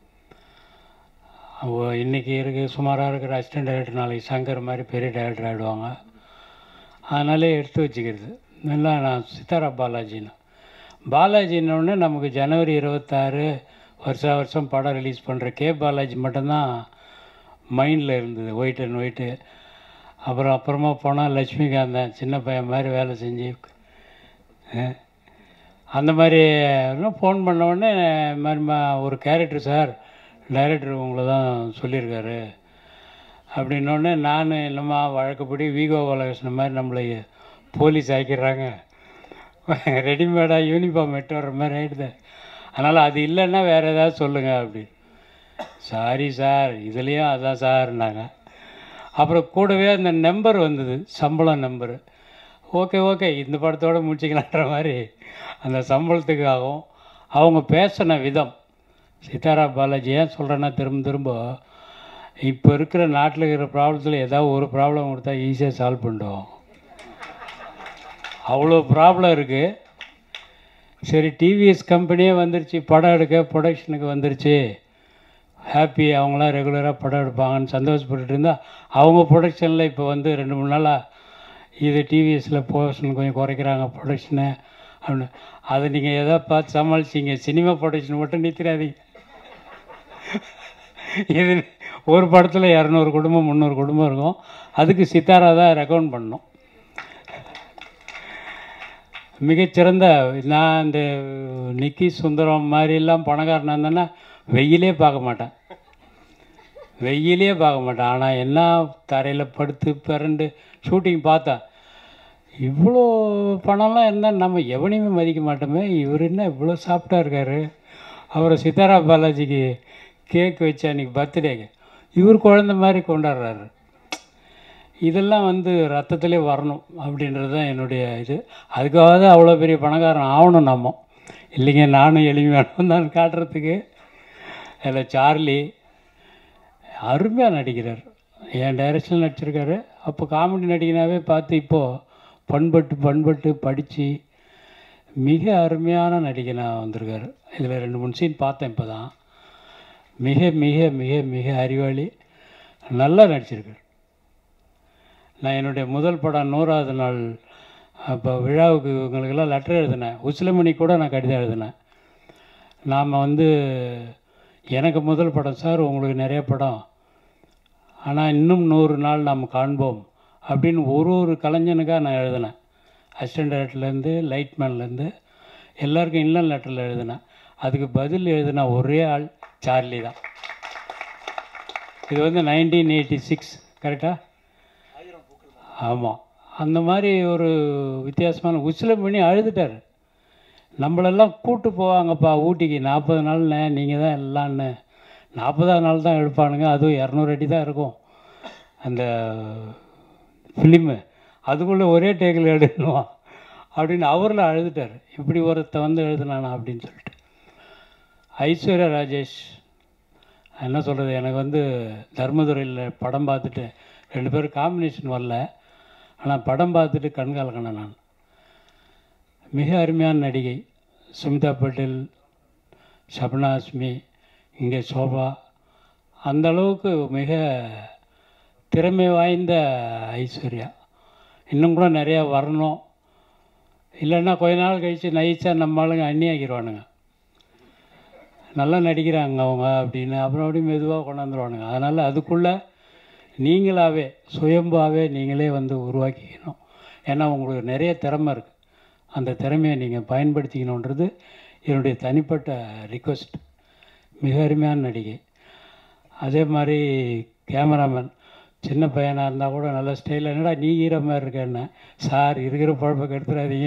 அவ- இன்னைக்கு இருக்க சுமாராக இருக்கிற அசிஸ்டன்ட் டைரக்டர் நாளைக்கு சங்கர் மாதிரி பெரிய டைரக்டர் ஆகிடுவாங்க அதனாலே எடுத்து வச்சுக்கிறது நல்லா நான் சித்தாரா பாலாஜின்னு பாலாஜின்னொடனே நமக்கு ஜனவரி இருபத்தாறு வருஷா வருஷம் படம் ரிலீஸ் பண்ணுற கே பாலாஜி மட்டும்தான் மைண்டில் இருந்தது ஒயிட் அண்ட் ஒயிட்டு அப்புறம் அப்புறமா போனால் லட்சுமிகாந்தன் சின்ன பையன் மாதிரி வேலை செஞ்சு அஹ், அந்த மாதிரி ஃபோன் பண்ண உடனே இந்த மாதிரி மா- ஒரு கேரக்டர் சார் டைரக்டர் உங்களை தான் சொல்லியிருக்காரு அப்படின்னோடனே நான் என்னம்மா வழக்கப்படி விகோ பாலகிருஷ்ணன் மாதிரி நம்மளை போலீஸ் ஆக்கிடுறாங்க ரெடிமேடாக யூனிஃபார்ம் எட்டு வர்ற மாதிரி ஆகிடுது அதனால் அது இல்லைன்னா வேறு ஏதாவது சொல்லுங்கள் அப்படி சாரி சார் இதுலேயும் அதான் சார்னாங்க அப்புறம் கூடவே அந்த நம்பர் வந்தது சம்பளம் நம்பரு ஓகே ஓகே இந்த படத்தோட முடிச்சிக்கலான்ற மாதிரி அந்த சம்பளத்துக்காகவும் அவங்க பேசின விதம் சித்தாரா பாலாஜி ஏன் சொல்கிறேன்னா திரும்ப திரும்ப இப்போ இருக்கிற நாட்டில் இருக்கிற ப்ராப்ளத்தில் ஏதாவது ஒரு ப்ராப்ளம் கொடுத்தா ஈஸியாக சால்வ் பண்ணிடுவோம் அவ்வளோ ப்ராப்ளம் இருக்குது சரி டிவிஎஸ் கம்பெனியே வந்துருச்சு படம் எடுக்க ப்ரொடக்ஷனுக்கு வந்துருச்சு ஹாப்பி அவங்களாம் ரெகுலராக படம் எடுப்பாங்கன்னு சந்தோஷப்பட்டுட்டு இருந்தால் அவங்க ப்ரொடக்ஷனில் இப்போ வந்து ரெண்டு மூணு நாளாக இது டிவிஎஸில் போர்ஷன் கொஞ்சம் குறைக்கிறாங்க ப்ரொடக்ஷனை அப்படின்னு அதை நீங்கள் எதை பார்த்து சமாளிச்சிங்க சினிமா ப்ரொடக்ஷன் மட்டும் நிறுத்திடாதீங்க இது ஒரு படத்தில் இரநூறு குடும்பம் முந்நூறு குடும்பம் இருக்கும் அதுக்கு சித்தாரா தான் ரெக்கமெண்ட் பண்ணணும் மிகச்சிறந்த நான் இந்த நிக்கி சுந்தரம் மாதிரிலாம் பணக்காரனாக இருந்தேன்னா வெயிலே பார்க்க மாட்டேன் வெயிலே பார்க்க மாட்டேன் ஆனால் என்ன தரையில் படுத்து பிறண்டு ஷூட்டிங் பார்த்தேன் இவ்வளோ பணம்லாம் இருந்தால் நம்ம எவனையுமே மதிக்க மாட்டோமே இவர் என்ன இவ்வளோ சாஃப்டாக இருக்காரு அவரை சித்தாரா பாலாஜிக்கு கேக் வச்சு அன்றைக்கி பர்த்டேக்கு இவர் குழந்த மாதிரி கொண்டாடுறாரு இதெல்லாம் வந்து ரத்தத்திலே வரணும் அப்படின்றது தான் என்னுடைய இது அதுக்காக தான் அவ்வளோ பெரிய பணக்காரன் ஆகணும் நம்ம இல்லைங்க நானும் எளிமையானவன் தான் காட்டுறதுக்கு அதில் சார்லி அருமையாக நடிக்கிறார் என் டைரக்ஷனில் நடிச்சிருக்காரு அப்போ காமெடி நடிகனாவே பார்த்து இப்போது பண்பட்டு பண்பட்டு படித்து மிக அருமையான நடிகனாக வந்திருக்காரு இதில் ரெண்டு மூணு சீன் பார்த்தேன் இப்போ தான் மிக மிக மிக மிக அறிவாளி நல்லா நடிச்சிருக்காரு நான் என்னுடைய முதல் படம் நூறாவது நாள் அப்போ விழாவுக்கு இவங்களுக்கெல்லாம் லெட்டர் எழுதினேன் உசிலமணி கூட நான் கடிதம் எழுதினேன் நாம் வந்து எனக்கு முதல் படம் சார் உங்களுக்கு நிறைய படம் ஆனால் இன்னும் நூறு நாள் நாம் காண்போம் அப்படின்னு ஒரு ஒரு கலைஞனுக்காக நான் எழுதினேன் அசிஸ்டன்ட் டைரக்டர்லேருந்து லைட்மேன்லேருந்து எல்லாருக்கும் இன்னும் லெட்டரில் எழுதினேன் அதுக்கு பதில் எழுதின ஒரே ஆள் சார்லி தான் இது வந்து நைன்டீன் எயிட்டி சிக்ஸ் கரெக்டாக ஆமாம் அந்த மாதிரி ஒரு வித்தியாசமான உச்சிலம் பண்ணி அழுதுட்டார் நம்மளெல்லாம் கூட்டு போவாங்கப்பா ஊட்டிக்கு நாற்பது நாள்னு நீங்கள் தான் எல்லான்னு நாற்பதாவது நாள் தான் எடுப்பானுங்க அதுவும் இரநூறு அடி தான் இருக்கும் அந்த ஃபிலிமு அதுக்குள்ளே ஒரே டேக்கில் எடுக்கணுமா அப்படின்னு அவரில் அழுதுட்டார் இப்படி ஒருத்த வந்து எழுதுனானா அப்படின்னு சொல்லிட்டு ஐஸ்வர்யா ராஜேஷ் என்ன சொல்கிறது எனக்கு வந்து தர்மதுரையில் படம் பார்த்துட்டு ரெண்டு பேரும் காம்பினேஷன் வரல ஆனால் படம் பார்த்துட்டு கண் கலக்கினேன் நான் மிக அருமையான நடிகை சுமிதா பட்டேல் ஷபனா அஸ்மி இங்கே சோபா அந்த அளவுக்கு மிக திறமை வாய்ந்த ஐஸ்வர்யா இன்னும் கூட நிறையா வரணும் இல்லைன்னா கொஞ்ச நாள் கழித்து நைச்சா நம்ம ஆளுங்க அந்நியாக்கிடுவானுங்க நல்லா நடிக்கிறாங்க அவங்க அப்படின்னு அப்புறம் அப்படியே மெதுவாக கொண்டாந்துருவானுங்க அதனால் அதுக்குள்ளே நீங்களாகவே சுயம்பாகவே நீங்களே வந்து உருவாக்கிக்கணும் ஏன்னா உங்களுக்கு நிறைய திறமை இருக்குது அந்த திறமையை நீங்கள் பயன்படுத்திக்கணுன்றது என்னுடைய தனிப்பட்ட ரிக்வெஸ்ட் மிக அருமையான நடிகை அதே மாதிரி கேமராமேன் சின்ன பையனாக இருந்தால் கூட நல்ல ஸ்டைலில் என்னடா நீ ஹீரோ மாதிரி இருக்கேன்னு சார் இருக்கிற பழப்பை கெடுத்துடாதீங்க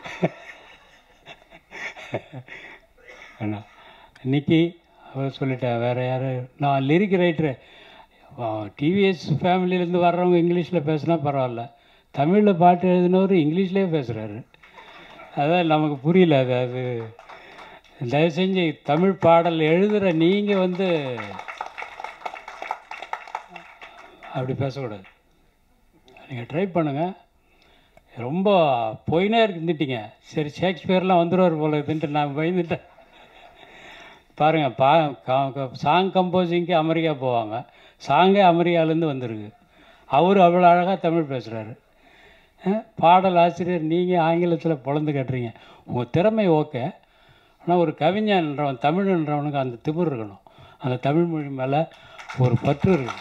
என்ன இன்னைக்கு அவர் சொல்லிட்டேன் வேறு யார் நான் லிரிக் ரைட்டரு டிவிஎஸ் ஃபேமிலியிலேருந்து வர்றவங்க இங்கிலீஷில் பேசுனா பரவாயில்ல தமிழில் பாட்டு எழுதினவர் இங்கிலீஷ்லேயே பேசுகிறாரு அதான் நமக்கு புரியல அது அது தயவு செஞ்சு தமிழ் பாடல் எழுதுகிற நீங்கள் வந்து அப்படி பேசக்கூடாது நீங்கள் ட்ரை பண்ணுங்கள் ரொம்ப போயினே இருந்துட்டீங்க சரி ஷேக்ஸ்பியர்லாம் வந்துடுவார் போல இருக்குன்ட்டு நான் பயந்துட்டேன் பாருங்கள் பா சாங் கம்போசிங்க்கு அமெரிக்கா போவாங்க சாங்கே அமெரிக்காலேருந்து வந்திருக்கு அவர் அவ்வளோ அழகாக தமிழ் பேசுகிறாரு பாடல் ஆசிரியர் நீங்கள் ஆங்கிலத்தில் பொழந்து கட்டுறீங்க உங்கள் திறமை ஓகே ஆனால் ஒரு கவிஞன்றவன் தமிழ்ன்றவனுக்கு அந்த திமிர் இருக்கணும் அந்த தமிழ் மொழி மேலே ஒரு பற்று இருக்கணும்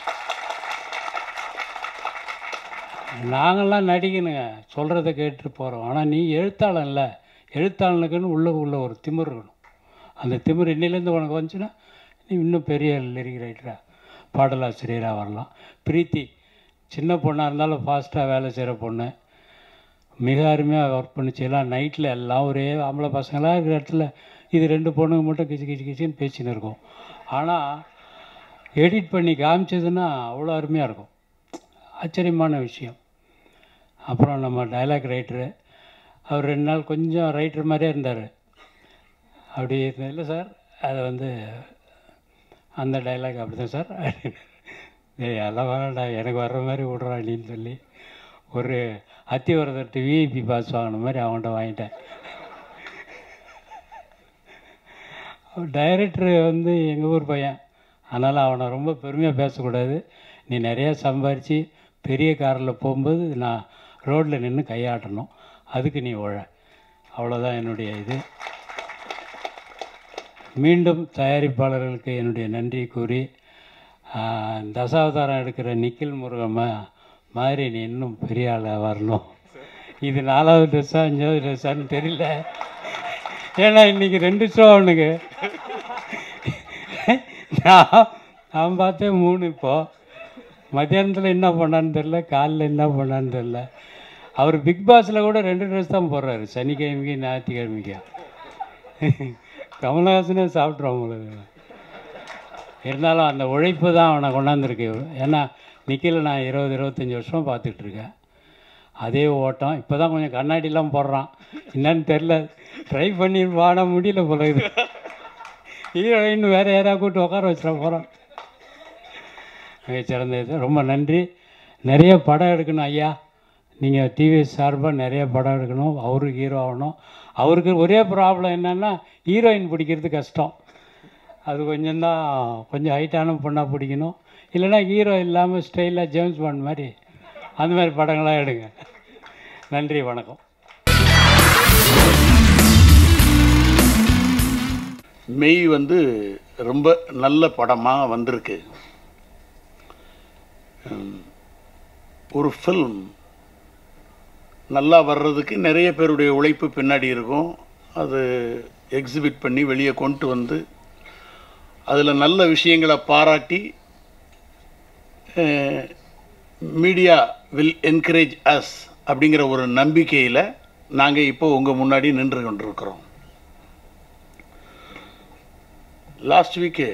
நாங்கள்லாம் நடிக்கணுங்க சொல்கிறத கேட்டு போகிறோம் ஆனால் நீ எழுத்தாளன் இல்லை எழுத்தாளனுக்குன்னு உள்ள உள்ள ஒரு திமிர் இருக்கணும் அந்த திமிர் இன்னிலேருந்து உனக்கு வந்துச்சுன்னா நீ இன்னும் பெரிய லிரிக் ரைட்டராக பாடலாசிரியராக வரலாம் பிரீத்தி சின்ன பொண்ணாக இருந்தாலும் ஃபாஸ்ட்டாக வேலை செய்கிற பொண்ணு மிக அருமையாக ஒர்க் பண்ணிச்சு எல்லாம் நைட்டில் எல்லாம் ஒரே ஆம்பளை பசங்களாக இருக்கிற இடத்துல இது ரெண்டு பொண்ணுங்க மட்டும் கிச்சு கிச்சு கிச்சின்னு பேசின்னு இருக்கும் ஆனால் எடிட் பண்ணி காமிச்சதுன்னா அவ்வளோ அருமையாக இருக்கும் ஆச்சரியமான விஷயம் அப்புறம் நம்ம டைலாக் ரைட்டரு அவர் ரெண்டு நாள் கொஞ்சம் ரைட்டர் மாதிரியே இருந்தார் அப்படி இல்லை சார் அதை வந்து அந்த டைலாக் அப்படி தான் சார் ஏய் அதெல்லாம் வேணாண்டா எனக்கு வர்ற மாதிரி விட்றா அப்படின்னு சொல்லி ஒரு அத்திவரதர்கிட்ட விஐபி பாஸ் வாங்கின மாதிரி அவன்கிட்ட வாங்கிட்டேன் டைரக்டர் வந்து எங்கள் ஊர் பையன் அதனால் அவனை ரொம்ப பெருமையாக பேசக்கூடாது நீ நிறையா சம்பாரித்து பெரிய காரில் போகும்போது நான் ரோட்டில் நின்று கையாட்டணும் அதுக்கு நீ உழ அவ்வளோதான் என்னுடைய இது மீண்டும் தயாரிப்பாளர்களுக்கு என்னுடைய நன்றி கூறி தசாவதாரம் எடுக்கிற நிக்கில் முருகம்மா மாதிரி நீ இன்னும் பெரிய ஆளாக வரணும் இது நாலாவது ட்ரெஸ்ஸா அஞ்சாவது ட்ரெஸ்ஸான்னு தெரியல ஏன்னா இன்றைக்கி ரெண்டு ஷோ அவனுக்கு நான் நான் பார்த்தேன் மூணு இப்போது மத்தியானத்தில் என்ன பண்ணான்னு தெரில காலைல என்ன பண்ணான்னு தெரில அவர் பிக் பாஸில் கூட ரெண்டு ட்ரெஸ் தான் போடுறாரு சனிக்கிழமைக்கு ஞாயிற்றுக்கிழமைக்கு கமலஹாசனே சாப்பிட்ருவோம் உங்களுக்கு இருந்தாலும் அந்த உழைப்பு தான் அவனை கொண்டாந்துருக்கு ஏன்னா நிக்கில் நான் இருபது இருபத்தஞ்சி வருஷம் பார்த்துட்ருக்கேன் அதே ஓட்டம் இப்போ தான் கொஞ்சம் கண்ணாடிலாம் போடுறான் என்னன்னு தெரில ட்ரை பண்ணி வாட முடியல போல இது ஹீரோயின் வேறு யாராவது கூப்பிட்டு உட்கார வச்சிட போகிறோம் மிகச்சிறந்த இது ரொம்ப நன்றி நிறைய படம் எடுக்கணும் ஐயா நீங்கள் டிவிஎஸ் சார்பாக நிறைய படம் எடுக்கணும் அவரு ஹீரோ ஆகணும் அவருக்கு ஒரே ப்ராப்ளம் என்னென்னா ஹீரோயின் பிடிக்கிறது கஷ்டம் அது கொஞ்சம் தான் கொஞ்சம் ஹைட்டான பொண்ணாக பிடிக்கணும் இல்லைன்னா ஹீரோ இல்லாமல் ஸ்டைலாக ஜேம்ஸ் பாண்ட் மாதிரி அந்த மாதிரி படங்களாக எடுங்க நன்றி வணக்கம் மெய் வந்து ரொம்ப நல்ல படமாக வந்திருக்கு உம், ஒரு ஃபில்ம் நல்லா வர்றதுக்கு நிறைய பேருடைய உழைப்பு பின்னாடி இருக்கும் அது எக்ஸிபிட் பண்ணி வெளியே கொண்டு வந்து அதில் நல்ல விஷயங்களை பாராட்டி மீடியா வில் என்கரேஜ் அஸ் அப்படிங்கிற ஒரு நம்பிக்கையில் நாங்கள் இப்போ உங்கள் முன்னாடி நின்று கொண்டிருக்கிறோம் லாஸ்ட் வீக்கு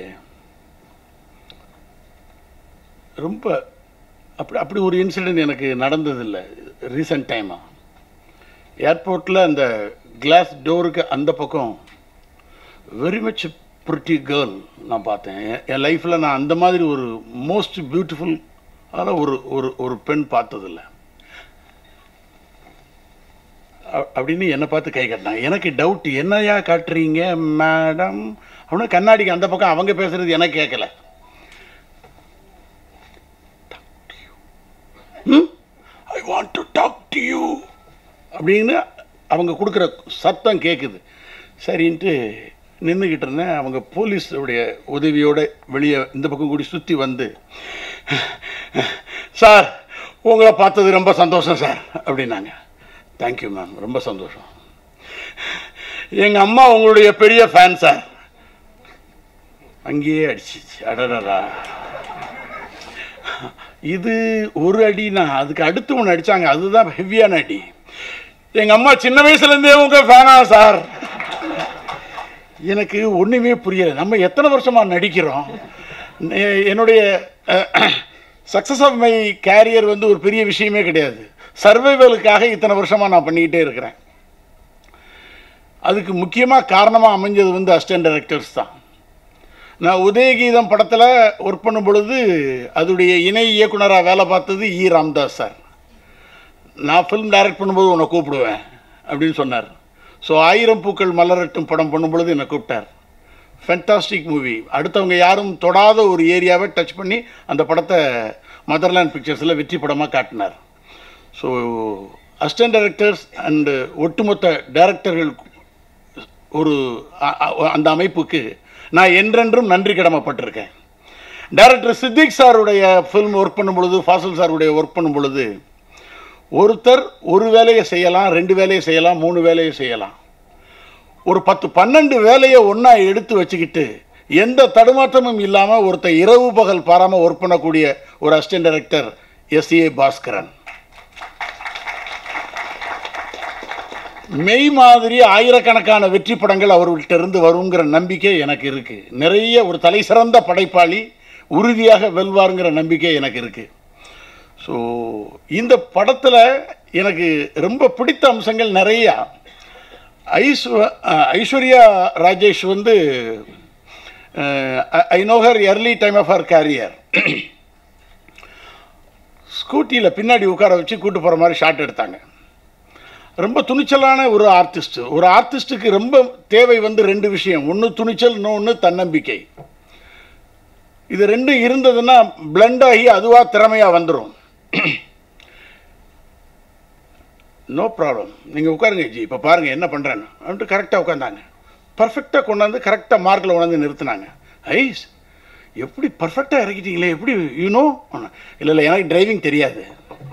ரொம்ப அப்படி அப்படி ஒரு இன்சிடெண்ட் எனக்கு நடந்ததில்லை ரீசன்ட் டைமாக ஏர்போர்ட்டில் அந்த கிளாஸ் டோருக்கு அந்த பக்கம் வெரி மச் ப்ரிட்டி கேர்ள் நான் பார்த்தேன் என்- என் லைஃப்பில் நான் அந்த மாதிரி ஒரு மோஸ்ட் பியூட்டிஃபுல் ஆனால் ஒரு ஒரு ஒரு பெண் பார்த்ததில்ல அ- அப்படின்னு என்னை பார்த்து கை கட்டினாங்க எனக்கு டவுட் என்னையா காட்டுறீங்க மேடம் அப்படின்னு கண்ணாடிக்கு அந்த பக்கம் அவங்க பேசுறது எனக்கு கேட்கல I want to talk to you அப்படின்னு அவங்க கொடுக்குற சத்தம் கேட்குது சரின்ட்டு நின்றுக்கிட்டு இருந்தேன் அவங்க போலீஸுடைய உதவியோட வெளியே இந்த பக்கம் கூடி சுற்றி வந்து சார் உங்களை பார்த்தது ரொம்ப சந்தோஷம் சார் அப்படின்னாங்க தேங்க்யூ மேம் ரொம்ப சந்தோஷம் எங்கள் அம்மா உங்களுடைய பெரிய ஃபேன் சார் அங்கேயே அடிச்சிச்சு அடடடா இது ஒரு அடினா அதுக்கு அடுத்து ஒன்று அடிச்சாங்க அதுதான் ஹெவியான அடி எங்கள் அம்மா சின்ன வயசுலேருந்தே உங்கள் ஃபேனா சார் எனக்கு ஒன்றுமே புரியலை நம்ம எத்தனை வருஷமாக நடிக்கிறோம் எ- என்னுடைய சக்ஸஸ் ஆஃப் மை கேரியர் வந்து ஒரு பெரிய விஷயமே கிடையாது சர்வைவலுக்காக இத்தனை வருஷமாக நான் பண்ணிக்கிட்டே இருக்கிறேன் அதுக்கு முக்கியமாக காரணமாக அமைஞ்சது வந்து அசிஸ்டன்ட் டைரக்டர்ஸ் தான் நான் உதயகீதம் படத்தில் ஒர்க் பண்ணும் பொழுது அதோடைய இணை இயக்குனராக வேலை பார்த்தது இ ராம்தாஸ் சார் நான் ஃபிலிம் டைரக்ட் பண்ணும்போது உன்னை கூப்பிடுவேன் அப்படின்னு சொன்னார் ஸோ ஆயிரம் பூக்கள் மலரட்டும் படம் பண்ணும் பொழுது என்னை கூப்பிட்டார் ஃபென்டாஸ்டிக் மூவி அடுத்தவங்க யாரும் தொடாத ஒரு ஏரியாவை டச் பண்ணி அந்த படத்தை மதர்லேண்ட் பிக்சர்ஸில் வெற்றி படமாக காட்டினார் ஸோ அசிஸ்டன்ட் டைரக்டர்ஸ் அண்டு ஒட்டுமொத்த டைரக்டர்கள் ஒரு அ- அ- அந்த அமைப்புக்கு நான் என்றென்றும் நன்றி கடமைப்பட்டிருக்கேன் டைரக்டர் சித்திக் சாருடைய ஃபில்ம் ஒர்க் பண்ணும் பொழுது ஃபாசில் சாருடைய ஒர்க் பண்ணும் பொழுது ஒருத்தர் ஒரு வேலையை செய்யலாம் ரெண்டு வேலையை செய்யலாம் மூணு வேலையை செய்யலாம் ஒரு பத்து பன்னெண்டு வேலையை ஒன்றா எடுத்து வச்சுக்கிட்டு எந்த தடுமாற்றமும் இல்லாமல் ஒருத்தர் இரவு பகல் பாராமல் ஒர்க் பண்ணக்கூடிய ஒரு assistant director S A Baskaran மெய் மாதிரி ஆயிரக்கணக்கான வெற்றி படங்கள் அவர்கிட்ட இருந்து வருங்கிற நம்பிக்கை எனக்கு இருக்கு நிறைய ஒரு தலை சிறந்த படைப்பாளி உறுதியாக வெல்வாருங்கிற நம்பிக்கை எனக்கு இருக்கு ஸோ இந்த படத்தில் எனக்கு ரொம்ப பிடித்த அம்சங்கள் நிறையா ஐஸ்வ அஹ், ஐஸ்வர்யா ராஜேஷ் வந்து I know her early time of her career ஸ்கூட்டியில் பின்னாடி உட்கார வச்சு கூட்டு போகிற மாதிரி ஷாட் எடுத்தாங்க ரொம்ப துணிச்சலான ஒரு ஆர்டிஸ்ட் ஒரு ஆர்டிஸ்ட்டுக்கு ரொம்ப தேவை வந்து ரெண்டு விஷயம் ஒன்று துணிச்சல் இன்னொன்று தன்னம்பிக்கை இது ரெண்டும் இருந்ததுன்னா blend ஆகி அதுவாக திறமையாக வந்துடும் நோ ப்ராப்ளம் நீங்கள் உட்காருங்க ஜி இப்போ பாருங்கள் என்ன பண்ணுறேன்னு அப்படின்ட்டு கரெக்டாக உட்காந்தாங்க பர்ஃபெக்டாக கொண்டாந்து கரெக்டாக மார்க்கில் கொண்டாந்து நிறுத்தினாங்க ஐஸ் எப்படி பர்ஃபெக்டாக இறக்கிட்டீங்களே எப்படி யூனோ இல்லை இல்லை எனக்கு டிரைவிங் தெரியாது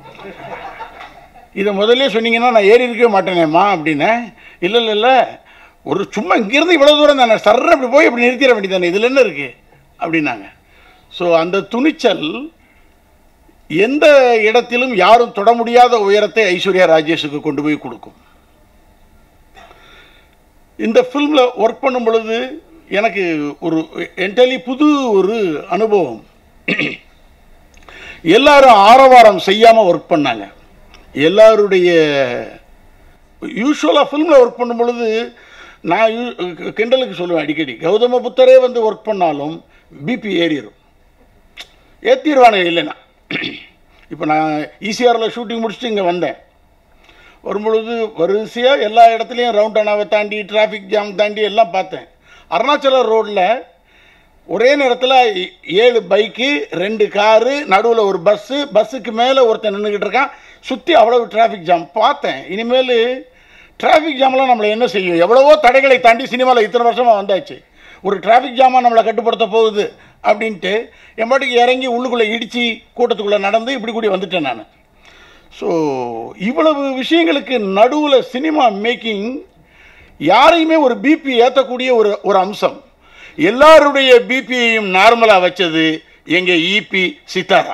இதை முதல்ல சொன்னீங்கன்னா நான் ஏறி இருக்கவே மாட்டேனேம்மா அப்படின்னேன் இல்லை இல்லை இல்லை ஒரு சும்மா இங்கேருந்து இவ்வளோ தூரம் தானே சர்ற அப்படி போய் இப்படி நிறுத்திட வேண்டியதானே இதில் என்ன இருக்குது அப்படின்னாங்க ஸோ அந்த துணிச்சல் எந்த இடத்திலும் யாரும் தொட முடியாத உயரத்தை ஐஸ்வர்யா ராஜேஷுக்கு கொண்டு போய் கொடுக்கும் இந்த ஃபில்மில் ஒர்க் பண்ணும் பொழுது எனக்கு ஒரு என்டலி புது ஒரு அனுபவம் எல்லாரும் ஆரவாரம் செய்யாமல் ஒர்க் பண்ணாங்க எல்லாருடைய யூஸ்வலாக ஃபில்மில் ஒர்க் பண்ணும் பொழுது நான் யூ- கிண்டலுக்கு சொல்லுவேன் அடிக்கடி கௌதம புத்தரே வந்து ஒர்க் பண்ணாலும் பிபி ஏறிடும் ஏற்றிடுவானுங்க இல்லைன்னா இப்போ நான் ஈசிஆரில் ஷூட்டிங் முடிச்சுட்டு இங்கே வந்தேன் வரும்பொழுது வரிசையாக எல்லா இடத்துலையும் ரவுண்ட் அணாவை தாண்டி டிராஃபிக் ஜாம் தாண்டி எல்லாம் பார்த்தேன் அருணாச்சல ரோட்டில் ஒரே நேரத்தில் ஏழு பைக்கு ரெண்டு காரு நடுவில் ஒரு பஸ்ஸு பஸ்ஸுக்கு மேலே ஒருத்தன் நின்றுக்கிட்டு இருக்கான் சுற்றி அவ்வளவு டிராஃபிக் ஜாம் பார்த்தேன் இனிமேல் டிராஃபிக் ஜாம்லாம் நம்மளை என்ன செய்யும் எவ்வளவோ தடைகளை தாண்டி சினிமாவில் இத்தனை வருஷமாக வந்தாச்சு ஒரு டிராஃபிக் ஜாமாக நம்மளை கட்டுப்படுத்த போகுது அப்படின்ட்டு என் பாட்டுக்கு இறங்கி உள்ளுக்குள்ளே இடித்து கூட்டத்துக்குள்ளே நடந்து இப்படி கூடி வந்துட்டேன் நான் ஸோ இவ்வளவு விஷயங்களுக்கு நடுவில் சினிமா மேக்கிங் யாரையுமே ஒரு பிபி ஏற்றக்கூடிய ஒரு ஒரு அம்சம் எல்லாருடைய பிபியையும் நார்மலாக வச்சது எங்கள் இபி சித்தாரா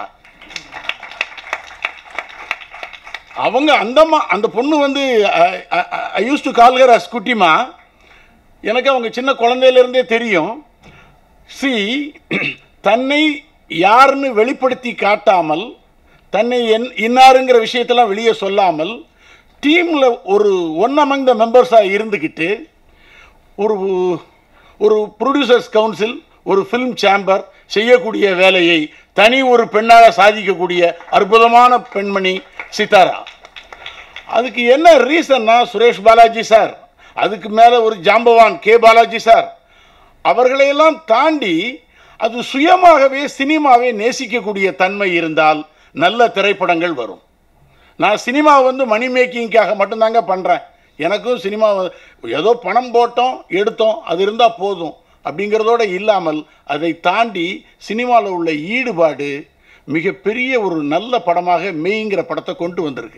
அவங்க அந்தம்மா அந்த பொண்ணு வந்து I use to call her as குட்டிமா எனக்கு அவங்க சின்ன குழந்தையிலேருந்தே தெரியும் சி தன்னை யாருன்னு வெளிப்படுத்தி காட்டாமல் தன்னை என் இன்னாருங்கிற விஷயத்தெல்லாம் வெளியே சொல்லாமல் டீமில் ஒரு ஒன் அமங் த மெம்பர்ஸாக இருந்துக்கிட்டு ஒரு ஒரு ப்ரொடியூசர்ஸ் கவுன்சில் ஒரு ஃபிலிம் சேம்பர் செய்யக்கூடிய வேலையை தனி ஒரு பெண்ணாக சாதிக்கக்கூடிய அற்புதமான பெண்மணி சித்தாரா அதுக்கு என்ன ரீசன்னா சுரேஷ் பாலாஜி சார் அதுக்கு மேலே ஒரு ஜாம்பவான் கே பாலாஜி சார் அவர்களையெல்லாம் தாண்டி அது சுயமாகவே சினிமாவை நேசிக்கக்கூடிய தன்மை இருந்தால் நல்ல திரைப்படங்கள் வரும் நான் சினிமா வந்து மணி மேக்கிங்காக மட்டும்தாங்க பண்ணுறேன் எனக்கும் சினிமா ஏதோ பணம் போட்டோம் எடுத்தோம் அது இருந்தால் போதும் அப்படிங்கிறதோட இல்லாமல் அதை தாண்டி சினிமாவில் உள்ள ஈடுபாடு மிகப்பெரிய ஒரு நல்ல படமாக மெய்ங்கிற படத்தை கொண்டு வந்திருக்கு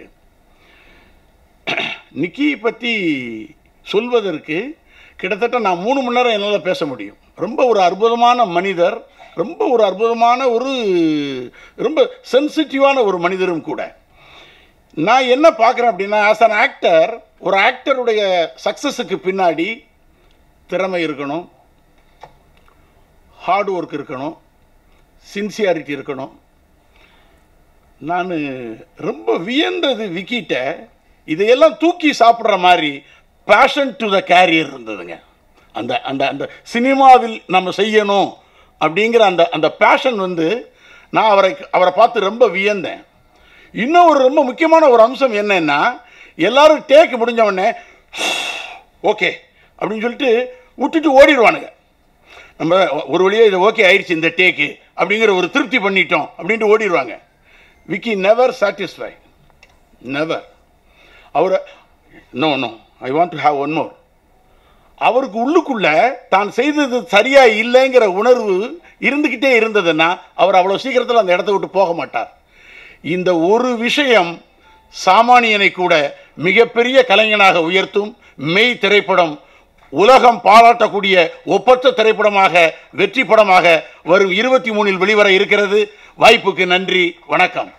நிக்கியை பற்றி சொல்வதற்கு கிட்டத்தட்ட நான் மூணு மணி நேரம் என்னால் பேச முடியும் ரொம்ப ஒரு அற்புதமான மனிதர் ரொம்ப ஒரு அற்புதமான ஒரு ரொம்ப சென்சிட்டிவான ஒரு மனிதரும் கூட நான் என்ன பார்க்குறேன் அப்படின்னா ஆஸ் அன் ஆக்டர் ஒரு ஆக்டருடைய சக்ஸஸுக்கு பின்னாடி திறமை இருக்கணும் ஹார்ட் ஒர்க் இருக்கணும் சின்சியாரிட்டி இருக்கணும் நான் ரொம்ப வியந்தது விக்கிட்ட இதையெல்லாம் தூக்கி சாப்பிட்ற மாதிரி பேஷன் டு த கேரியர் இருந்ததுங்க அந்த அந்த அந்த சினிமாவில் நம்ம செய்யணும் அப்படிங்கிற அந்த அந்த பேஷன் வந்து நான் அவரை அவரை பார்த்து ரொம்ப வியந்தேன் இன்னும் ஒரு ரொம்ப முக்கியமான ஒரு அம்சம் என்னன்னா எல்லாரும் டேக் முடிஞ்ச உடனே ஓகே அப்படின்னு சொல்லிட்டு விட்டுட்டு ஓடிடுவானுங்க நம்ம ஒரு வழியாக இது ஓகே ஆயிடுச்சு இந்த டேக்கு அப்படிங்கிற ஒரு திருப்தி பண்ணிட்டோம் அப்படின்ட்டு ஓடிடுவாங்க விக்கி நெவர் சாட்டிஸ்ஃபை நெவர் அவரை no no I want to have one more அவருக்கு உள்ளுக்குள்ள தான் செய்தது சரியா இல்லைங்கிற உணர்வு இருந்துக்கிட்டே இருந்ததுன்னா அவர் அவ்வளோ சீக்கிரத்தில் அந்த இடத்த விட்டு போக மாட்டார் இந்த ஒரு விஷயம் சாமானியனை கூட மிகப்பெரிய கலைஞனாக உயர்த்தும் மெய் திரைப்படம் உலகம் பாராட்டக்கூடிய ஒப்பற்ற திரைப்படமாக வெற்றி படமாக வரும் இருபத்தி மூணில் வெளிவர இருக்கிறது வாய்ப்புக்கு நன்றி வணக்கம்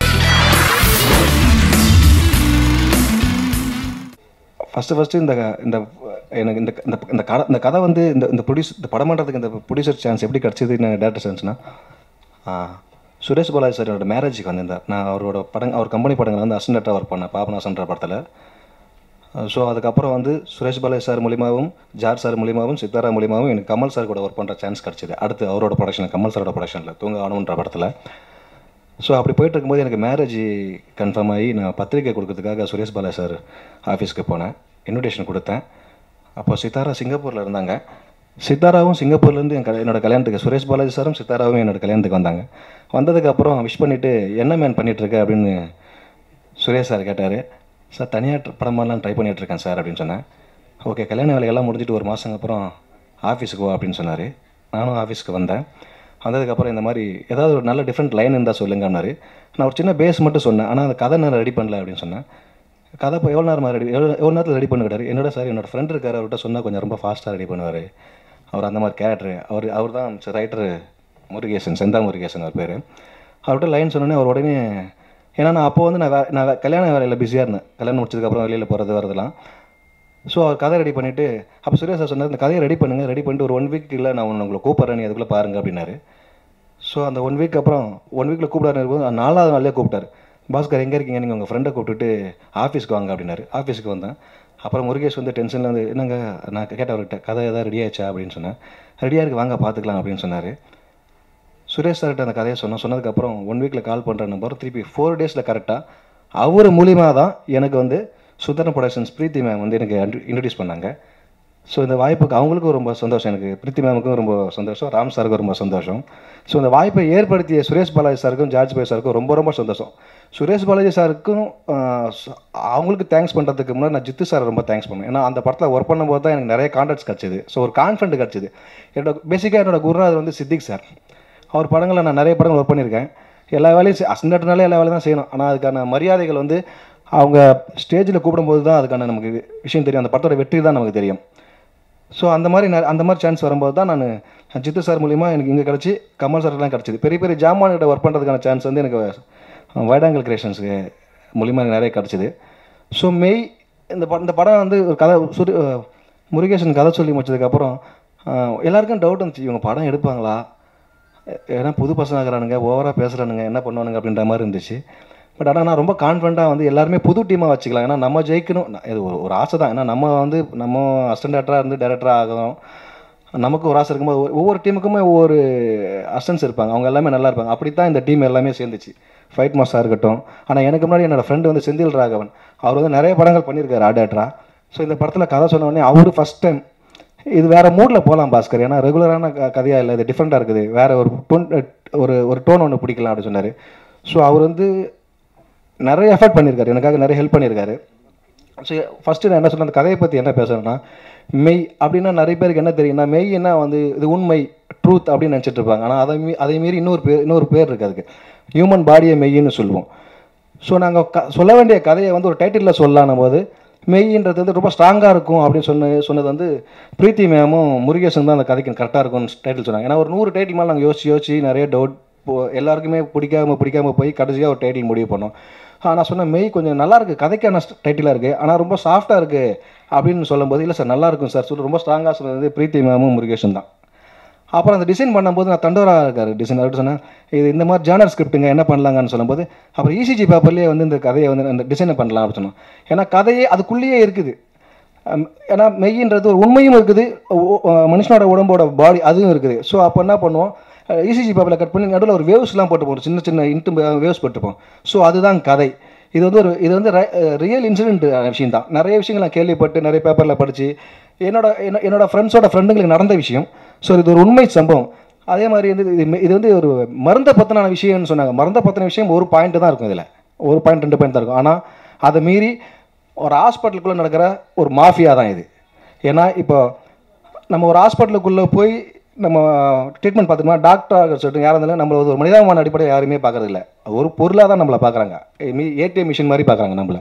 ஃபஸ்ட்டு ஃபஸ்ட்டு இந்த இந்த எனக்கு இந்த இந்த இந்த கதை இந்த கதை வந்து இந்த இந்த ப்ரொடியூஸ் இந்த படம் பண்ணுறதுக்கு இந்த ப்ரொடியூசர் சான்ஸ் எப்படி கிடச்சிது நான் டேரக்டர் சான்ஸ்னா சுரேஷ் பாலாஜி சார் என்னோட மேரேஜுக்கு வந்திருந்தார் நான் அவரோட படம் அவர் கம்பெனி படங்கள் வந்து அசிஸ்டண்ட்டாக ஒர்க் பண்ணேன் பாபநாசன்ற படத்தில் ஸோ அதுக்கப்புறம் வந்து சுரேஷ் பாலாஜி சார் மூலியமாகவும் ஜார் சார் மூலியமாகவும் சித்தாரா மூலியமாகவும் எனக்கு கமல் சார் கூட ஒர்க் பண்ணுற சான்ஸ் கிடச்சிது அடுத்து அவரோட ப்ரொடக்ஷன் கமல் சாரோட ப்ரொடக்ஷனில் தூங்க ஆணுன்ற படத்தில் ஸோ அப்படி போயிட்டு இருக்கும்போது எனக்கு மேரேஜ் கன்ஃபார்ம் ஆகி நான் பத்திரிக்கை கொடுக்கறதுக்காக சுரேஷ் பாலாஜி சார் ஆஃபீஸ்க்கு போனேன் இன்விடேஷன் கொடுத்தேன் அப்போ சித்தாரா சிங்கப்பூரில் இருந்தாங்க சித்தாராவும் சிங்கப்பூர்லேருந்து என் கல்யா- என்னோட கல்யாணத்துக்கு சுரேஷ் பாலாஜி சாரும் சித்தாராவும் என்னோட கல்யாணத்துக்கு வந்தாங்க வந்ததுக்கப்புறம் விஷ் பண்ணிவிட்டு என்ன மேன் பண்ணிகிட்ருக்க அப்படின்னு சுரேஷ் சார் கேட்டார் சார் தனியாக படமாலாம் ட்ரை பண்ணிகிட்ருக்கேன் சார் அப்படின்னு சொன்னேன் ஓகே கல்யாண வேலையெல்லாம் முடிஞ்சிட்டு ஒரு மாதங்க அப்புறம் ஆஃபீஸுக்கு வா அப்படின்னு சொன்னார் நானும் ஆஃபீஸ்க்கு வந்தேன் வந்ததுக்கப்புறம் இந்த மாதிரி ஏதாவது ஒரு நல்ல டிஃப்ரெண்ட் லைன் இருந்தால் சொல்லுங்கன்னாரு நான் ஒரு சின்ன பேஸ் மட்டும் சொன்னேன் ஆனால் அந்த கதை நான் ரெடி பண்ணல அப்படின்னு சொன்னேன் கதை இப்போ எவ்வளோ நேரமாக ரெடி எவ்வளோ எவ்வளோ நேரத்தில் ரெடி பண்ணிக்கிட்டாரு என்னோட சார் என்னோட ஃப்ரெண்ட் இருக்கார் அவர்கிட்ட சொன்னால் கொஞ்சம் ரொம்ப ஃபாஸ்ட்டாக ரெடி பண்ணுவார் அவர் அந்த மாதிரி கேரக்டர் அவர் அவர் தான் ரைட்டர் முருகேசன் செந்தா முருகேசன் அவர் பேர் அவர்கிட்ட லைன் சொன்னோன்னே அவர் உடனே ஏன்னா நான் அப்போ வந்து நான் வே நான் வே- கல்யாண வேலையில் பிஸியாக இருந்தேன் கல்யாணம் முடிச்சதுக்கப்புறம் வெளியில் போகிறது வரதெல்லாம் ஸோ அவர் கதை ரெடி பண்ணிவிட்டு அப்போ சுரேஷ் சார் சொன்னார் இந்த கதையை ரெடி பண்ணுங்கள் ரெடி பண்ணிட்டு ஒரு ஒன் வீக் இல்லை நான் உன்னை உங்களை கூப்பிட்றேன் நீ அதுக்குள்ளே பாருங்க அப்படின்னாரு ஸோ அந்த ஒன் வீக் அப்புறம் ஒன் வீக்கில் கூப்பிடாரு இருக்கும்போது நாலாவது நாளே கூப்பிட்டாரு பாஸ்கர் எங்கே இருக்கீங்க நீங்கள் உங்கள் ஃப்ரெண்டை கூப்பிட்டுட்டு ஆஃபீஸ்க்கு வாங்க அப்படின்னாரு ஆஃபீஸ்க்கு வந்தேன் அப்புறம் முருகேஷ் வந்து டென்ஷனில் வந்து என்னங்க நான் கேட்டேன் அவர்கிட்ட கதை எதாவது ரெடி ஆயிடுச்சா அப்படின்னு சொன்னேன் ரெடியாக இருக்கு வாங்க பார்த்துக்கலாம் அப்படின்னு சொன்னார் சுரேஷ் சார்கிட்ட அந்த கதையை சொன்னேன் சொன்னதுக்கப்புறம் ஒன் வீக்கில் கால் பண்ணுற நம்பர் திருப்பி ஃபோர் டேஸில் கரெக்டாக அவர் மூலியமாக தான் எனக்கு வந்து சுந்தரம் ப்ரொடக்ஷன்ஸ் பிரீத்தி மேம் வந்து எனக்கு இன்ட்ரடியூஸ் பண்ணாங்க ஸோ இந்த வாய்ப்புக்கு அவங்களுக்கும் ரொம்ப சந்தோஷம் எனக்கு பிரீத்தி மேமுக்கும் ரொம்ப சந்தோஷம் ராம் சாருக்கும் ரொம்ப சந்தோஷம் ஸோ இந்த வாய்ப்பை ஏற்படுத்திய சுரேஷ் பாலாஜி சாருக்கும் ஜார்ஜ் பாய் சாருக்கும் ரொம்ப ரொம்ப சந்தோஷம் சுரேஷ் பாலாஜி சாருக்கும் ஆஹ், ச- அவங்களுக்கு தேங்க்ஸ் பண்ணுறதுக்கு முன்னாடி நான் ஜித்து சார் ரொம்ப தேங்க்ஸ் பண்ணுவேன் ஏன்னா அந்த படத்தில் ஒர்க் பண்ணும்போது தான் எனக்கு நிறைய கான்டாக்ட்ஸ் கிடச்சிது ஸோ ஒரு கான்ஃபிடென்ட் கிடச்சிது என்னோட பேசிக்காக என்னோட குருநாதர் வந்து சித்திக் சார் அவர் படங்களில் நான் நிறைய படங்கள் ஒர்க் பண்ணியிருக்கேன் எல்லா வேலையும் அசண்டட்னாலே எல்லா வேலையும் தான் செய்யணும் ஆனால் அதுக்கான மரியாதைகள் வந்து அவங்க ஸ்டேஜில் கூப்பிடும்போது தான் அதுக்கான நமக்கு விஷயம் தெரியும் அந்த படத்தோட வெற்றி தான் நமக்கு தெரியும் ஸோ அந்த மாதிரி நெ- அந்த மாதிரி சான்ஸ் வரும்போது தான் நான் ஜித்து சார் மூலிமா எனக்கு இங்கே கிடச்சி கமல் சார்லாம் கிடச்சிது பெரிய பெரிய ஜாமான்கிட்ட ஒர்க் பண்ணுறதுக்கான சான்ஸ் வந்து எனக்கு வைடாங்கல் கிரியேஷன்ஸுக்கு மூலிமா எனக்கு நிறைய கிடச்சிது ஸோ மெய் இந்த படம் இந்த படம் வந்து ஒரு கதை சுரு அஹ் முருகேசன் கதை சொல்லி முடிச்சதுக்கப்புறம் அஹ் எல்லாருக்கும் டவுட் இருந்துச்சு இவங்க படம் எடுப்பாங்களா ஏன்னா புது பசங்க இருக்கிறானுங்க ஓவராக பேசுகிறானுங்க என்ன பண்ணுவானுங்க அப்படின்ற மாதிரி இருந்துச்சு பட் ஆனால் நான் ரொம்ப கான்ஃபிடண்ட்டாக வந்து எல்லாருமே புது டீமாக வச்சுக்கலாம் ஏன்னா நம்ம ஜெயிக்கணும் ந- இது ஒரு ஒரு ஆசை தான் ஏன்னா நம்ம வந்து நம்ம அசிஸ்டன்ட் டேரக்டராக இருந்து டேரக்டராக ஆகிறோம் நமக்கு ஒரு ஆசை இருக்கும்போது ஒவ்வொரு- ஒவ்வொரு டீமுக்குமே ஒவ்வொரு அசிஸ்டன்ஸ் இருப்பாங்க அவங்க எல்லாமே நல்லா இருப்பாங்க அப்படி தான் இந்த டீம் எல்லாமே சேர்ந்துச்சு ஃபைட் மாஸ்டாக இருக்கட்டும் ஆனால் எனக்கு முன்னாடி என்னோட ஃப்ரெண்டு வந்து செந்தில் ராகவன் அவர் வந்து நிறைய படங்கள் பண்ணியிருக்காரு ஆடேட்டரா ஸோ இந்த படத்தில் கதை சொன்ன உடனே அவரு ஃபஸ்ட் டைம் இது வேறு மூடில் போகலாம் பாஸ்கர் ஏன்னா ரெகுலரான கதையாக இல்லை இது டிஃப்ரெண்ட்டாக இருக்குது வேறு ஒரு டோன் ஒரு ஒரு டோன் ஒன்று பிடிக்கலாம் அப்படின்னு சொன்னார் ஸோ அவர் வந்து நிறைய எஃபர்ட் பண்ணியிருக்காரு எனக்காக நிறைய ஹெல்ப் பண்ணியிருக்காரு ஸோ ஃபஸ்ட்டு நான் என்ன சொன்னேன் அந்த கதையை பற்றி என்ன பேசுகிறேன்னா மெய் அப்படின்னா நிறைய பேருக்கு என்ன தெரியும்னா மெய்னா வந்து இது உண்மை ட்ரூத் அப்படின்னு நினச்சிட்டு இருப்பாங்க ஆனால் அதை மீ அதை மீறி இன்னொரு பேர் இன்னொரு பேர் இருக்குது அதுக்கு ஹியூமன் பாடியை மெய்ன்னு சொல்லுவோம் ஸோ நாங்கள் க சொல்ல வேண்டிய கதையை வந்து ஒரு டைட்டிலில் சொல்லலான போது மெய்ன்றது வந்து ரொம்ப ஸ்ட்ராங்காக இருக்கும் அப்படின்னு சொன்ன சொன்னது வந்து பிரீத்தி மேமும் முருகேசன் தான் அந்த கதைக்கு கரெக்டாக இருக்கும்னு டைட்டில் சொன்னாங்க ஏன்னா ஒரு நூறு டைட்டில் மேலே நாங்கள் யோசிச்சு யோசிச்சு நிறைய டவுட் எல்லாருக்குமே பிடிக்காம பிடிக்காம போய் கடைசியாக ஒரு டைட்டில் முடிவு பண்ணோம் ஆ நான் சொன்னேன் மெய் கொஞ்சம் நல்லா இருக்குது கதைக்கான டைட்டிலாக இருக்குது ஆனால் ரொம்ப சாஃப்டாக இருக்குது அப்படின்னு சொல்லும்போது இல்லை சார் நல்லா இருக்கும் சார் சொல்லி ரொம்ப ஸ்ட்ராங்காக சொன்னது வந்து பிரீத்தி மேமும் முருகேசன் தான் அப்புறம் அந்த டிசைன் பண்ணும்போது நான் தண்டோரா இருக்கார் டிசைன் அவர்கிட்ட சொன்னேன் இது இந்த மாதிரி ஜேர்னல் ஸ்கிரிப்ட்டுங்க என்ன பண்ணலாங்கன்னு சொல்லும்போது அப்புறம் இசிஜி பேப்பர்லேயே வந்து இந்த கதையை வந்து அந்த டிசைனை பண்ணலாம் அப்படின்னு சொன்னோம் ஏன்னா கதையே அதுக்குள்ளேயே இருக்குது அம், ஏன்னா மெய்யின்றது ஒரு உண்மையும் இருக்குது ஒ- ஒ- மனுஷனோட உடம்போட பாடி அதுவும் இருக்குது ஸோ அப்போ என்ன பண்ணுவோம் இசிஜி பேப்பரில் கட் பண்ணி நடுவில் ஒரு வேவ்ஸ்லாம் போட்டுப்போம் ஒரு சின்ன சின்ன இன்ட்டு வேவ்ஸ் போட்டுப்போம் ஸோ அதுதான் கதை இது வந்து ஒரு இது வந்து ரியல் இன்சிடென்ட் விஷயம் தான் நிறைய விஷயங்கள் நான் கேள்விப்பட்டு நிறைய பேப்பரில் படித்து என்னோட என்ன- என்னோட ஃப்ரெண்ட்ஸோட ஃப்ரெண்டுங்களுக்கு நடந்த விஷயம் ஸோ இது ஒரு உண்மை சம்பவம் அதே மாதிரி வந்து இது இது வந்து ஒரு மருந்தை பற்றின விஷயம்னு சொன்னாங்க மருந்தை பற்றின விஷயம் ஒரு பாயிண்ட் தான் இருக்கும் இதில் ஒரு பாயிண்ட் ரெண்டு பாயிண்ட் தான் இருக்கும் ஆனால் அதை மீறி ஒரு ஹாஸ்பிட்டலுக்குள்ளே நடக்கிற ஒரு மாஃபியா தான் இது ஏன்னா இப்போ நம்ம ஒரு ஹாஸ்பிட்டலுக்குள்ளே போய் நம்ம ட்ரீட்மெண்ட் பார்த்துக்கோமா டாக்டர் சொல்லிட்டு யாரும் இருந்தாலும் நம்மள ஒரு மனிதாபிமான அடிப்படையில் யாருமே பார்க்கறது இல்ல ஒரு பொருளாக தான் நம்மளை பார்க்குறாங்க ஏடிஎம் மிஷின் மாதிரி பார்க்குறாங்க நம்மளை